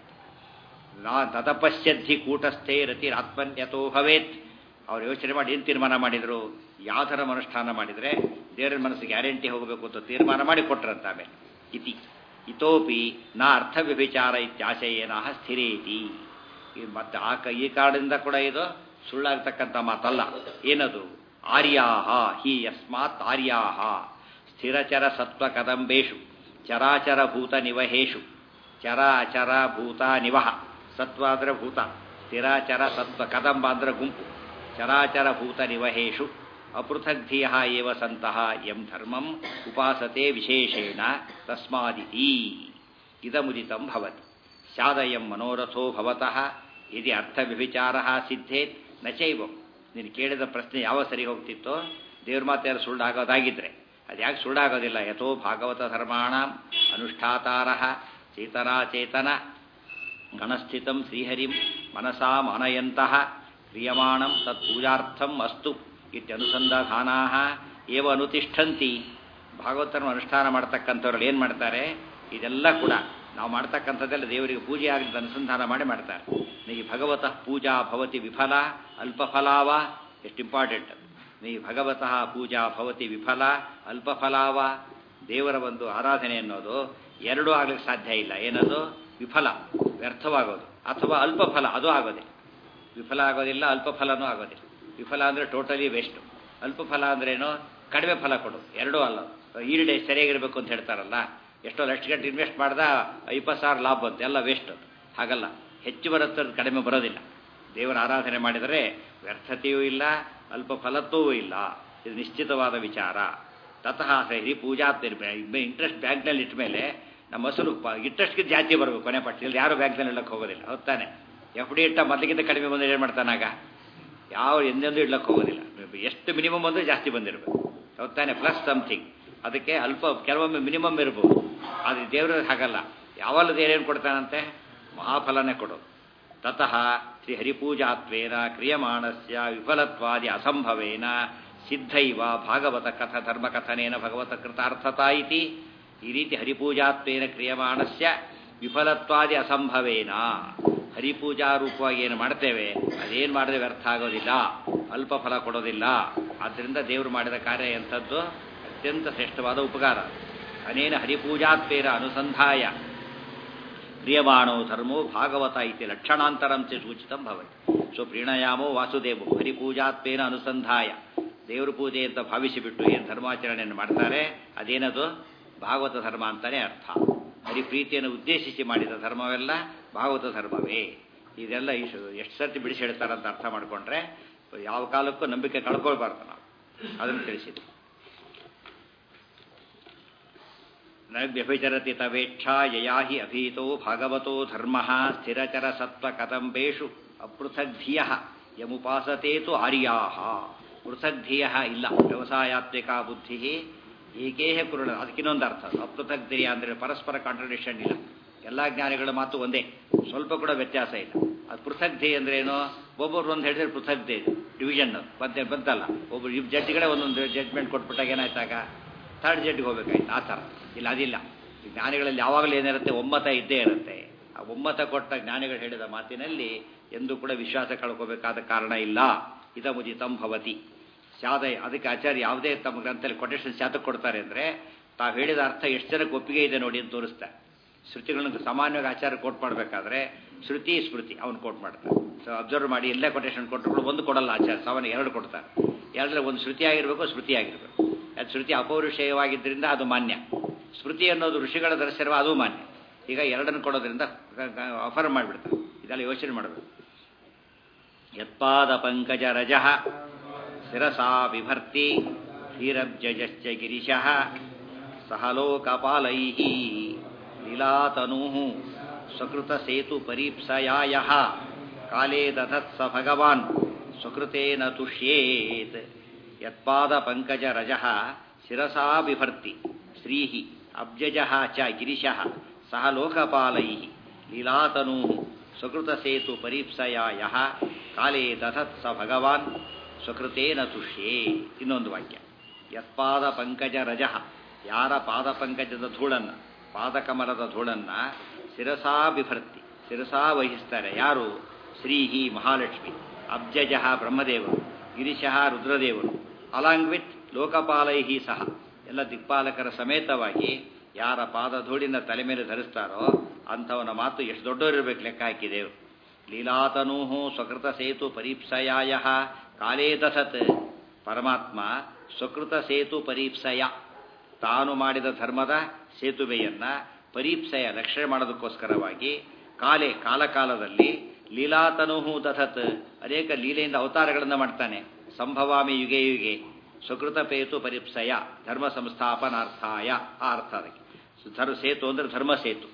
ನಾ ತದಪಶ್ಯದ್ಧಿ ಕೂಟಸ್ಥೇ ರತಿ ಆತ್ಮನ್ಯತೋ ಭವೇತ್ ಅವ್ರು ಯೋಚನೆ ಮಾಡಿ ಏನು ತೀರ್ಮಾನ ಮಾಡಿದರು ಯಾವ ಥರ ಅನುಷ್ಠಾನ ಮಾಡಿದರೆ ದೇವರ ಮನಸ್ಸಿಗೆ ಗ್ಯಾರಂಟಿ ಹೋಗಬೇಕು ಅಂತ ತೀರ್ಮಾನ ಮಾಡಿ ಕೊಟ್ರಂತ ಆಮೇಲೆ ಇತಿ ಇತೋಪಿ ನಾ ಅರ್ಥ ವ್ಯಭಿಚಾರ ಇತ್ಯಾಶಯೇನ ಸ್ಥಿರೇತಿ ಮತ್ತೆ ಆ ಕ- ಈ ಕಾರಣದಿಂದ ಕೂಡ ಇದು ಸುಳ್ಳಾಗ್ತಕ್ಕಂಥ ಮಾತಲ್ಲ ಏನದು ಆರ್ಯಾಹ ಹಿ ಯಸ್ಮಾತ್ ಆರ್ಯಾಹ ಸ್ಥಿರಚರ ಸತ್ವ ಕದಂಬೇಶು ಚರಾಚರ ಭೂತ ನಿವಹೇಶು ಚರ ಅಚರ ಭೂತ ನಿವಹ ಸತ್ವ ಅಂದ್ರೆ ಭೂತ ಸ್ಥಿರಾಚರ ಸತ್ವ ಕದಂಬ ಅಂದ್ರೆ ಗುಂಪು ಚರಾಚರ ಭೂತ ನಿವಹೇಶು ಅಪೃಥಗ್ಧಿಯ ಏವ ಸಂತಹ ಎಂ ಧರ್ಮಂ ಉಪಾಸತೆ ವಿಶೇಷೇಣ ತಸ್ಮಾದಿತಿ ಇದಮುದಿತಂ ಭವತಿ ಸ್ಯಾದಯಂ ಮನೋರಥೋ ಭವತಃ ಯದಿ ಅರ್ಥವ್ಯಭಿಚಾರ ಸಿದ್ಧೇತ್ ನಚೈವಂ ನೀನು ಕೇಳಿದ ಪ್ರಶ್ನೆ ಯಾವ ಸರಿ ಹೋಗ್ತಿತ್ತೋ ದೇವ್ರ ಮಾತೆಯಾರು ಸುಳ್ಳಾಗೋದಾಗಿದ್ರೆ ಅದು ಯಾಕೆ ಸುಳ್ಳಾಗೋದಿಲ್ಲ ಯಥೋ ಭಾಗವತ ಧರ್ಮಾಣ ಅನುಷ್ಠಾತಾರ ಚೇತನಾಚೇತನ ಗಣಸ್ಥಿತಂ ಶ್ರೀಹರಿಂ ಮನಸಾ ಮಾನಯಂತಹ ಕ್ರಿಯಮಾಣಂ ತತ್ಪೂಜಾರ್ಥಂ ಅಸ್ತು ಇತ್ಯನುಸಂಧಾನಾ ಏವ ಅನುತಿಷ್ಠಂತಿ ಭಾಗವತನ ಅನುಷ್ಠಾನ ಮಾಡ್ತಕ್ಕಂಥವ್ರಲ್ಲಿ ಏನು ಮಾಡ್ತಾರೆ ಇದೆಲ್ಲ ಕೂಡ ನಾವು ಮಾಡ್ತಕ್ಕಂಥದ್ದೆಲ್ಲ ದೇವರಿಗೆ ಪೂಜೆ ಆಗಲಿಕ್ಕೆ ಅನುಸಂಧಾನ ಮಾಡಿ ಮಾಡ್ತಾರೆ ನೀ ಭಗವತಃ ಪೂಜಾ ಭವತಿ ವಿಫಲ ಅಲ್ಪಫಲಾವ ಎಷ್ಟು ಇಂಪಾರ್ಟೆಂಟ್ ನೀ ಭಗವತಃ ಪೂಜಾ ಭವತಿ ವಿಫಲ ಅಲ್ಪಫಲಾವ ದೇವರ ಒಂದು ಆರಾಧನೆ ಅನ್ನೋದು ಎರಡೂ ಆಗ್ಲಿಕ್ಕೆ ಸಾಧ್ಯ ಇಲ್ಲ ಏನದು ವಿಫಲ ವ್ಯರ್ಥವಾಗೋದು ಅಥವಾ ಅಲ್ಪ ಫಲ ಅದು ಆಗೋದಿಲ್ಲ ವಿಫಲ ಆಗೋದಿಲ್ಲ ಅಲ್ಪ ಫಲನೂ ಆಗೋದಿಲ್ಲ ವಿಫಲ ಅಂದರೆ ಟೋಟಲಿ ವೇಸ್ಟು ಅಲ್ಪ ಫಲ ಅಂದ್ರೇನು ಕಡಿಮೆ ಫಲ ಕೊಡು ಎರಡೂ ಅಲ್ಲ ಈಲ್ಡೆ ಸರಿಯಾಗಿರ್ಬೇಕು ಅಂತ ಹೇಳ್ತಾರಲ್ಲ ಎಷ್ಟೋ ಲಕ್ಷ ಗಂಟೆ ಇನ್ವೆಸ್ಟ್ ಮಾಡ್ದ ಇಪ್ಪತ್ತು ಸಾವಿರ ಲಾಭ ಬಂತು ಎಲ್ಲ ವೇಸ್ಟ್ ಹಾಗಲ್ಲ ಹೆಚ್ಚು ಬರುತ್ತೆ ಅದು ಕಡಿಮೆ ಬರೋದಿಲ್ಲ ದೇವರ ಆರಾಧನೆ ಮಾಡಿದರೆ ವ್ಯರ್ಥತೆಯೂ ಇಲ್ಲ ಅಲ್ಪ ಫಲತ್ವವೂ ಇಲ್ಲ ಇದು ನಿಶ್ಚಿತವಾದ ವಿಚಾರ ತತಃ ಸರಿ ಪೂಜಾ ಇಂಟ್ರೆಸ್ಟ್ ಬ್ಯಾಂಕ್ನಲ್ಲಿ ಇಟ್ಟ ಮೇಲೆ ನಮ್ಮ ಹಸುರು ಇಂಟ್ರೆಸ್ಟ್ಗೆ ಜಾಸ್ತಿ ಬರಬೇಕು ಕೊನೆ ಪಟ್ಟಿಯಲ್ಲಿ ಯಾರು ಬ್ಯಾಂಕ್ನಲ್ಲಿ ಇಡಕ್ಕೆ ಹೋಗೋದಿಲ್ಲ ಹೊತ್ತಾನೆ ಎಫ್ ಡಿ ಇಟ್ಟ ಮೊದಲಿಗಿಂತ ಕಡಿಮೆ ಬಂದರೆ ಏನು ಮಾಡ್ತಾನಾಗ ಯಾವ ಎಂದೆಂದೂ ಇಡ್ಲಕ್ಕೆ ಹೋಗೋದಿಲ್ಲ ಎಷ್ಟು ಮಿನಿಮಮ್ ಅಂದರೆ ಜಾಸ್ತಿ ಬಂದಿರಬೇಕು ಹೊತ್ತಾನೆ ಪ್ಲಸ್ ಸಮಥಿಂಗ್ ಅದಕ್ಕೆ ಅಲ್ಪ ಕೆಲವೊಮ್ಮೆ ಮಿನಿಮಮ್ ಇರ್ಬೋದು ಆದರೆ ದೇವರ ಹಾಗಲ್ಲ ಯಾವಲ್ಲದ ಏನೇನು ಕೊಡ್ತಾನಂತೆ ಮಹಾಫಲನೇ ಕೊಡೋದು ತತಃ ಶ್ರೀ ಹರಿಪೂಜಾತ್ವೇನ ಕ್ರಿಯಮಾಣಸ್ಯ ವಿಫಲತ್ವಾದಿ ಅಸಂಭವೇನ ಸಿದ್ಧೈವ ಭಾಗವತ ಕಥ ಧರ್ಮಕಥನೇನ ಭಗವತ ಕೃತಾರ್ಥತಾ ಇತಿ ಈ ರೀತಿ ಹರಿಪೂಜಾತ್ವೇನ ಕ್ರಿಯಮಾಣಸ್ಯ ವಿಫಲತ್ವಾದಿ ಅಸಂಭವೇನ ಹರಿಪೂಜಾ ರೂಪವಾಗಿ ಏನು ಮಾಡ್ತೇವೆ ಅದೇನು ಮಾಡಿದ್ರೆ ವ್ಯರ್ಥ ಆಗೋದಿಲ್ಲ ಅಲ್ಪ ಫಲ ಕೊಡೋದಿಲ್ಲ ಆದ್ದರಿಂದ ದೇವರು ಮಾಡಿದ ಕಾರ್ಯ ಎಂಥದ್ದು ಅತ್ಯಂತ ಶ್ರೇಷ್ಠವಾದ ಉಪಕಾರ ಅನೇನ ಹರಿಪೂಜಾತ್ವೇನ ಅನುಸಂಧಾಯ ಕ್ರಿಯಮಾಣೋ ಧರ್ಮೋ ಭಾಗವತ ಇತಿ ಲಕ್ಷಣಾಂತರಂ ಚ ಸೂಚಿತಂ ಭವತಿ ಸೊ ಪ್ರೀಣಯಾಮೋ ವಾಸುದೇವೋ ಹರಿಪೂಜಾತ್ವೇನ ಅನುಸಂಧಾಯ ದೇವರ ಪೂಜೆ ಅಂತ ಭಾವಿಸಿಬಿಟ್ಟು ಏನು ಧರ್ಮಾಚರಣೆಯನ್ನು ಮಾಡ್ತಾರೆ ಅದೇನದು ಭಾಗವತ ಧರ್ಮ ಅಂತಾನೆ ಅರ್ಥ ಹರಿಪ್ರೀತಿಯನ್ನು ಉದ್ದೇಶಿಸಿ ಮಾಡಿದ ಧರ್ಮವೆಲ್ಲ ಭಾಗವತ ಧರ್ಮವೇ ಇದೆಲ್ಲ ಇಷ್ಟು ಎಷ್ಟು ಸರ್ತಿ ಬಿಡಿಸಿ ಹೇಳ್ತಾರಂತ ಅರ್ಥ ಮಾಡಿಕೊಂಡ್ರೆ ಯಾವ ಕಾಲಕ್ಕೂ ನಂಬಿಕೆ ಕಳ್ಕೊಳ್ಬಾರ್ದು ನಾವು ಅದನ್ನು ತಿಳಿಸಿದ್ವಿ ನ ವ್ಯಭಿಚರತಿ ತವೇಚ್ಛಾ ಯಯಾಹಿ ಅಭೀತೋ ಭಾಗವತೋ ಧರ್ಮ ಸ್ಥಿರಚರ ಸತ್ವ ಕದಂಬೇಷು ಅಪೃಥಗ್ಧಿಯ ಯಮುಪಾಸತೇತು ಆರ್ಯಾಹ ಪೃಥಗ್ಧಿಯ ಇಲ್ಲ ವ್ಯವಸಾಯಾತ್ಮಿಕ ಬುದ್ಧಿ ಏಕೇಹ ಕುರುಡ ಅದಕ್ಕಿನ್ನೊಂದು ಅರ್ಥ ಅಪೃಥಗ್ಧಿಯ ಅಂದರೆ ಪರಸ್ಪರ ಕಾಂಟ್ರಡಿಕ್ಷನ್ ಇಲ್ಲ ಎಲ್ಲ ಜ್ಞಾನಿಗಳ ಮಾತು ಒಂದೇ ಸ್ವಲ್ಪ ಕೂಡ ವ್ಯತ್ಯಾಸ ಇಲ್ಲ ಅದು ಪೃಥಗ್ಧಿ ಅಂದ್ರೆ ಏನು ಒಬ್ಬರು ಒಂದು ಹೇಳಿದ್ರೆ ಪೃಥಗ್ಧಿ ಡಿವಿಷನ್ ಬಂದೆ ಬಂತಲ್ಲ ಒಬ್ಬರು ಇಬ್ಬರು ಜಡ್ಜ್ಗಳೇ ಒಂದೊಂದು ಜಡ್ಜ್ಮೆಂಟ್ ಕೊಟ್ಬಿಟ್ಟಾಗ ಏನಾಯ್ತಾಗ ಥರ್ಡ್ ಜಡ್ಜ್ಗೆ ಹೋಗ್ಬೇಕಾಯ್ತು ಆ ಥರ ಇಲ್ಲ ಅದಿಲ್ಲ ಈ ಜ್ಞಾನಿಗಳಲ್ಲಿ ಯಾವಾಗಲೂ ಏನಿರುತ್ತೆ ಒಮ್ಮತ ಇದ್ದೇ ಇರುತ್ತೆ ಆ ಒಮ್ಮತ ಕೊಟ್ಟ ಜ್ಞಾನಿಗಳು ಹೇಳಿದ ಮಾತಿನಲ್ಲಿ ಎಂದೂ ಕೂಡ ವಿಶ್ವಾಸ ಕಳ್ಕೋಬೇಕಾದ ಕಾರಣ ಇಲ್ಲ ಇದ ಮುಜಿತಂ ಭವತಿ ಸ್ಯಾದ ಅದಕ್ಕೆ ಆಚಾರ್ಯ ಯಾವುದೇ ತಮ್ಮ ಗ್ರಂಥದಲ್ಲಿ ಕೊಟೇಶನ್ ಶಾತಕ್ಕೆ ಕೊಡ್ತಾರೆ ಅಂದರೆ ತಾವು ಹೇಳಿದ ಅರ್ಥ ಎಷ್ಟು ಜನಕ್ಕೆ ಒಪ್ಪಿಗೆ ಇದೆ ನೋಡಿ ಅಂತ ತೋರಿಸ್ತಾರೆ ಶ್ರುತಿಗಳನ್ನು ಸಾಮಾನ್ಯವಾಗಿ ಆಚಾರ ಕೋಟ್ ಮಾಡಬೇಕಾದ್ರೆ ಶ್ರುತಿ ಸ್ಮೃತಿ ಅವನು ಕೋಟ್ ಮಾಡ್ತಾರೆ ಸೊ ಅಬ್ಸರ್ವ್ ಮಾಡಿ ಎಲ್ಲ ಕೊಟೇಶನ್ ಕೊಟ್ಟರು ಒಂದು ಕೊಡಲ್ಲ ಆಚಾರ ಸಾಮಾನ್ಯ ಎರಡು ಕೊಡ್ತಾರೆ ಎರಡರಲ್ಲಿ ಒಂದು ಶ್ರುತಿ ಆಗಿರಬೇಕು ಸ್ಮೃತಿ ಆಗಿರಬೇಕು ಅದು ಶ್ರುತಿ ಅಪೌರುಷೇಯವಾಗಿದ್ದರಿಂದ ಅದು ಮಾನ್ಯ ಸ್ಮೃತಿ ಅನ್ನೋದು ಋಷಿಗಳ ದರ್ಶನ ಅದು ಮಾನ್ಯ ಈಗ ಎರಡನ್ನು ಕೊಡೋದ್ರಿಂದ ಆಫರ್ ಮಾಡಿಬಿಡ್ತಾರೆ ಇದೆಲ್ಲ ಯೋಚನೆ ಮಾಡಬೇಕು ಯತ್ಪಾದ ಪಂಕಜ ರಜ ಶಿರಸಾ ಬಿಭರ್ತಿ ಧೀರಬ್ಜಶ್ಚ ಗಿರಿಶಃ ಸಹ ಲೋಕಪಾಲೈ ಲೀಲಾತನೂ ಸ್ವಕೃತ ಸೇತು ಪರೀಪ್ಸಯಾಯ ಕಾಲೇ ದಧತ್ಸ ಭಗವಾನ್ ಸ್ವಕೃತೇನ ತುಷ್ಯೇತ್ ಯತ್ಪಾದ ಪಂಕಜ ರಜ ಶಿರಸಾ ಬಿಭರ್ತಿ ಶ್ರೀ ಅಬ್ಜಜ ಚ ಗಿರಿಶಃ ಸಹ ಲೋಕಪಾಲೈ ಲೀಲಾತನೂ ಸ್ವಕೃತ ಸೇತು ಪರೀಪ್ಸಯಾಯ ಕಾಲೇ ದಧತ್ ಸ ಭಗವಾನ್ ಸ್ವಕೃತೇನ ತುಷ್ಯೇ ಇನ್ನೊಂದು ವಾಕ್ಯ ಯತ್ಪಾದ ಪಂಕಜ ರಜ ಯಾರ ಪಾದ ಪಂಕಜದ ಧೂಳನ್ನ ಪಾದಕಮಲದ ಧೂಳನ್ನ ಶಿರಸಾ ಬಿಭರ್ತಿ ಶಿರಸಾ ವಹಿಸ್ತಾರೆ ಯಾರು ಶ್ರೀಹಿ ಮಹಾಲಕ್ಷ್ಮಿ ಅಬ್ಜಜ ಬ್ರಹ್ಮದೇವರು ಗಿರಿಶಃ ರುದ್ರದೇವರು ಅಲಾಂಗ್ ವಿತ್ ಲೋಕಪಾಲೈಹಿ ಸಹ ಎಲ್ಲ ದಿಕ್ಪಾಲಕರ ಸಮೇತವಾಗಿ ಯಾರ ಪಾದ ಧೂಳಿನ ತಲೆ ಮೇಲೆ ಧರಿಸ್ತಾರೋ ಅಂಥವನ ಮಾತು ಎಷ್ಟು ದೊಡ್ಡವರಿರ್ಬೇಕು ಲೆಕ್ಕ ಹಾಕಿದೆವು ಲೀಲಾತನೂಹು ಸ್ವಕೃತ ಸೇತು ಪರೀಪ್ಸಯಾಯ ಕಾಲೇ ದಸತ್ ಪರಮಾತ್ಮ ಸ್ವಕೃತ ಸೇತು ಪರೀಪ್ಸಯ ತಾನು ಮಾಡಿದ ಧರ್ಮದ ಸೇತುವೆಯನ್ನ ಪರೀಪ್ಸಯ ರಕ್ಷಣೆ ಮಾಡೋದಕ್ಕೋಸ್ಕರವಾಗಿ ಕಾಲೆ ಕಾಲಕಾಲದಲ್ಲಿ ಲೀಲಾತನುಹು ದಧತ್ ಅನೇಕ ಲೀಲೆಯಿಂದ ಅವತಾರಗಳನ್ನು ಮಾಡ್ತಾನೆ ಸಂಭವಾಮಿ ಯುಗೆ ಯುಗೆ ಸುಕೃತ ಪೇತು ಪರೀಪ್ಸಯ ಧರ್ಮ ಸಂಸ್ಥಾಪನಾರ್ಥಾಯ ಆ ಅರ್ಥ ಅದಕ್ಕೆ ಧರ್ಮ ಸೇತು ಅಂದರೆ ಧರ್ಮ ಸೇತು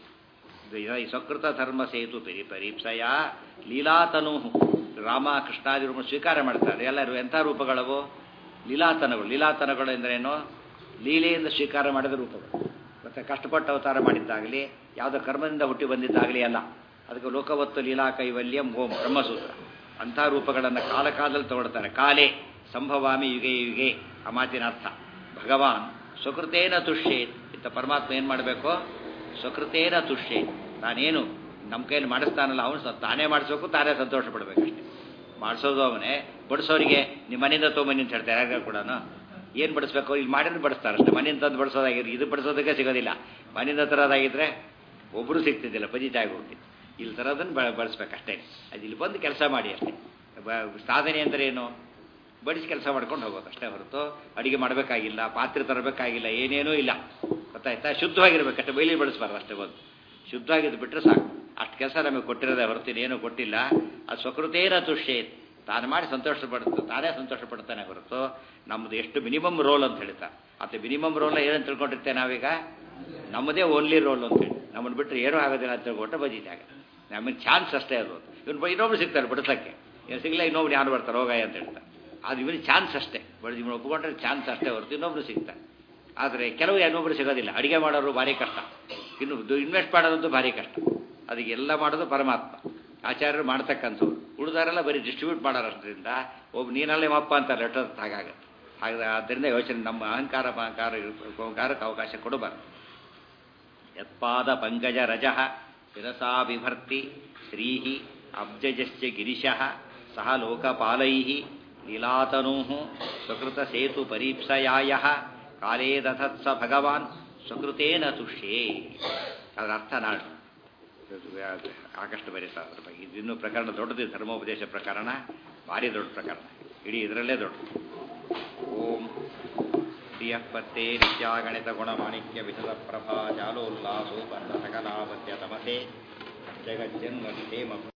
ಈ ಸಕೃತ ಧರ್ಮ ಸೇತು ಪರಿ ಪರೀಪ್ಸಯ ಲೀಲಾತನು ರಾಮ ಕೃಷ್ಣಾದಿ ರೂಪ ಸ್ವೀಕಾರ ಮಾಡ್ತಾರೆ ಎಲ್ಲರೂ ಎಂಥ ರೂಪಗಳವು ಲೀಲಾತನಗಳು ಲೀಲಾತನಗಳು ಎಂದರೇನು ಲೀಲೆಯಿಂದ ಸ್ವೀಕಾರ ಮಾಡಿದ ರೂಪಗಳು ಮತ್ತು ಕಷ್ಟಪಟ್ಟು ಅವತಾರ ಮಾಡಿದ್ದಾಗಲಿ ಯಾವುದೋ ಕರ್ಮದಿಂದ ಹುಟ್ಟಿ ಬಂದಿದ್ದಾಗಲಿ ಅಲ್ಲ ಅದಕ್ಕೆ ಲೋಕವತ್ತು ಲೀಲಾ ಕೈವಲ್ಯಂ ಓಂ ಬ್ರಹ್ಮಸೂತ್ರ ಅಂಥ ರೂಪಗಳನ್ನು ಕಾಲ ಕಾಲದಲ್ಲಿ ತಗೊಳ್ತಾರೆ ಕಾಲೇ ಸಂಭವಾಮಿ ಯುಗೆ ಯುಗೆ ಆ ಮಾತಿನ ಅರ್ಥ ಭಗವಾನ್ ಸ್ವಕೃತೇನ ತುಷ್ಯೇತ್ ಇಂಥ ಪರಮಾತ್ಮ ಏನು ಮಾಡಬೇಕು ಸ್ವಕೃತೇನ ತುಷ್ಯೇತ್ ತಾನೇನು ನಮ್ಮ ಕೈಯಲ್ಲಿ ಮಾಡಿಸ್ತಾನಲ್ಲ ಅವನು ತಾನೇ ಮಾಡಿಸ್ಬೇಕು ತಾನೇ ಸಂತೋಷ ಪಡಬೇಕಷ್ಟೆ ಮಾಡಿಸೋದು ಅವನೇ ಬಡಿಸೋರಿಗೆ ನಿಮ್ಮ ಮನೆಯಿಂದ ತೊಗೊಂಬನ್ನಿ ಅಂತ ಹೇಳ್ತಾರೆ ಯಾರ್ಯಾರು ಕೂಡ ಏನು ಬಡಿಸ್ಬೇಕು ಇಲ್ಲಿ ಮಾಡಿದ್ರೆ ಬಡಿಸ್ತಾರಷ್ಟೇ ಮನೆಯಿಂದ ತಂದು ಬಡಿಸೋದಾಗಿದ್ರೆ ಇದು ಬಡಿಸೋದಕ್ಕೆ ಸಿಗೋದಿಲ್ಲ ಮನೆಯಿಂದ ತರೋದಾಗಿದ್ರೆ ಒಬ್ಬರು ಸಿಗ್ತಿದ್ದಿಲ್ಲ ಪಜಿತ ಹೋಗ್ತಿತ್ತು ಇಲ್ಲಿ ತರೋದನ್ನು ಬ ಬಳಸ್ಬೇಕಷ್ಟೇ ಅದು ಇಲ್ಲಿ ಬಂದು ಕೆಲಸ ಮಾಡಿ ಅಷ್ಟೇ ಸಾಧನೆ ಅಂದರೆ ಏನು ಬಡಿಸಿ ಕೆಲಸ ಮಾಡ್ಕೊಂಡು ಹೋಗೋದು ಅಷ್ಟೇ ಹೊರತು ಅಡುಗೆ ಮಾಡಬೇಕಾಗಿಲ್ಲ ಪಾತ್ರೆ ತರಬೇಕಾಗಿಲ್ಲ ಏನೇನೂ ಇಲ್ಲ ಗೊತ್ತಾಯ್ತಾ ಶುದ್ಧವಾಗಿರ್ಬೇಕಷ್ಟೇ ಬೈಲಿ ಬಳಸಬಾರ್ದು ಅಷ್ಟೇ ಬಂದು ಶುದ್ಧವಾಗಿದ್ದು ಬಿಟ್ಟರೆ ಸಾಕು ಅಷ್ಟು ಕೆಲಸ ನಮಗೆ ಕೊಟ್ಟಿರೋದೇ ಹೊರತು ಏನೂ ಕೊಟ್ಟಿಲ್ಲ ಅದು ಸ್ವಕೃತೇನ ತುಷ್ಯೇ ತಾನು ಮಾಡಿ ಸಂತೋಷ ಪಡುತ್ತೆ ತಾನೇ ಸಂತೋಷ ಪಡ್ತಾನೆ ಹೊರತು ನಮ್ಮದು ಎಷ್ಟು ಮಿನಿಮಮ್ ರೋಲ್ ಅಂತ ಹೇಳ್ತಾರೆ ಮತ್ತು ಮಿನಿಮಮ್ ರೋಲ್ ಏನಂತ ತಿಳ್ಕೊಂಡಿರ್ತೇವೆ ನಾವೀಗ ನಮ್ಮದೇ ಓನ್ಲಿ ರೋಲ್ ಅಂತೇಳಿ ನಮ್ಮನ್ನು ಬಿಟ್ಟರೆ ಏನೂ ಆಗೋದಿಲ್ಲ ಅಂತ ತಿಳ್ಕೊಟ್ಟು ಬಜಿದಾಗ ನಮಗೆ ಚಾನ್ಸ್ ಅಷ್ಟೇ ಅದು ಇವನು ಇನ್ನೊಬ್ರು ಸಿಗ್ತಾರೆ ಬಿಡಿಸೋಕ್ಕೆ ಏನು ಸಿಗಲ್ಲ ಇನ್ನೊಬ್ರು ಯಾರು ಬರ್ತಾರೆ ಹೋಗಾಯ ಅಂತ ಹೇಳ್ತಾರೆ ಅದು ಇವನಿಗೆ ಚಾನ್ಸ್ ಅಷ್ಟೇ ಬಟ್ ಇವನು ಒಪ್ಕೊಂಡ್ರೆ ಚಾನ್ಸ್ ಅಷ್ಟೇ ಹೊರತು ಇನ್ನೊಬ್ರು ಸಿಗ್ತಾರೆ ಆದರೆ ಕೆಲವು ಇನ್ನೊಬ್ರು ಸಿಗೋದಿಲ್ಲ ಅಡುಗೆ ಮಾಡೋರು ಭಾರಿ ಕಷ್ಟ ಇನ್ನು ಇನ್ವೆಸ್ಟ್ ಮಾಡೋದಂತೂ ಭಾರಿ ಕಷ್ಟ ಅದಕ್ಕೆ ಎಲ್ಲ ಮಾಡೋದು ಪರಮಾತ್ಮ ಆಚಾರ್ಯರು ಮಾಡ್ತಕ್ಕಂಥವ್ರು ಉಳಿದಾರೆಲ್ಲ ಬರೀ ಡಿಸ್ಟ್ರಿಬ್ಯೂಟ್ ಮಾಡೋರಷ್ಟರಿಂದ ಒಬ್ಬ ನೀನಲ್ಲೇ ಮಪ್ಪ ಅಂತ ಲೆಟರ್ ಹಾಗಾಗತ್ತೆ ಹಾಗೆ ಆದ್ದರಿಂದ ಯೋಚನೆ ನಮ್ಮ ಅಹಂಕಾರ ಅಹಂಕಾರ ಅಹಂಕಾರಕ್ಕೆ ಅವಕಾಶ ಕೊಡಬಾರ್ದು ಯತ್ಪಾದ ಪಂಕಜ ರಜ ಶಿರಸಾ ಬಿಭರ್ತಿ ಶ್ರೀ ಅಬ್ಜಜಶ್ಚ ಗಿರಿಶಃ ಸಹ ಲೋಕಪಾಲೈ ಲೀಲಾತನೂ ಸ್ವಕೃತ ಸೇತು ಪರೀಪ್ಸಯಾಯ ಕಾಲೇ ದಧತ್ಸ ಭಗವಾನ್ ಸ್ವಕೃತೇನ ತುಷ್ಯೇ ಅದರ ಅರ್ಥ ನಾಡು ಸಾಕಷ್ಟು ಬರೀತಾರೆ ಅದ್ರ ಬಗ್ಗೆ ಇದು ಇನ್ನೂ ಪ್ರಕರಣ ದೊಡ್ಡದು ಧರ್ಮೋಪದೇಶ ಪ್ರಕರಣ ಭಾರಿ ದೊಡ್ಡ ಪ್ರಕರಣ ಇಡೀ ಇದರಲ್ಲೇ ದೊಡ್ಡದು ಓಂ ಪ್ರಿಯಪತ್ತೇ ನಿತ್ಯಾಗಣಿತ ಗುಣಮಾಣಿಕ್ಯ ವಿಶದ ಪ್ರಭಾ ಜಾಲೋಲ್ಲಾಸೋ ಬಂಧ ಸಕಲಾಪತ್ಯ ತಮಸೆ ಜಗಜ್ಜನ್ಮ ಕ್ಷೇಮ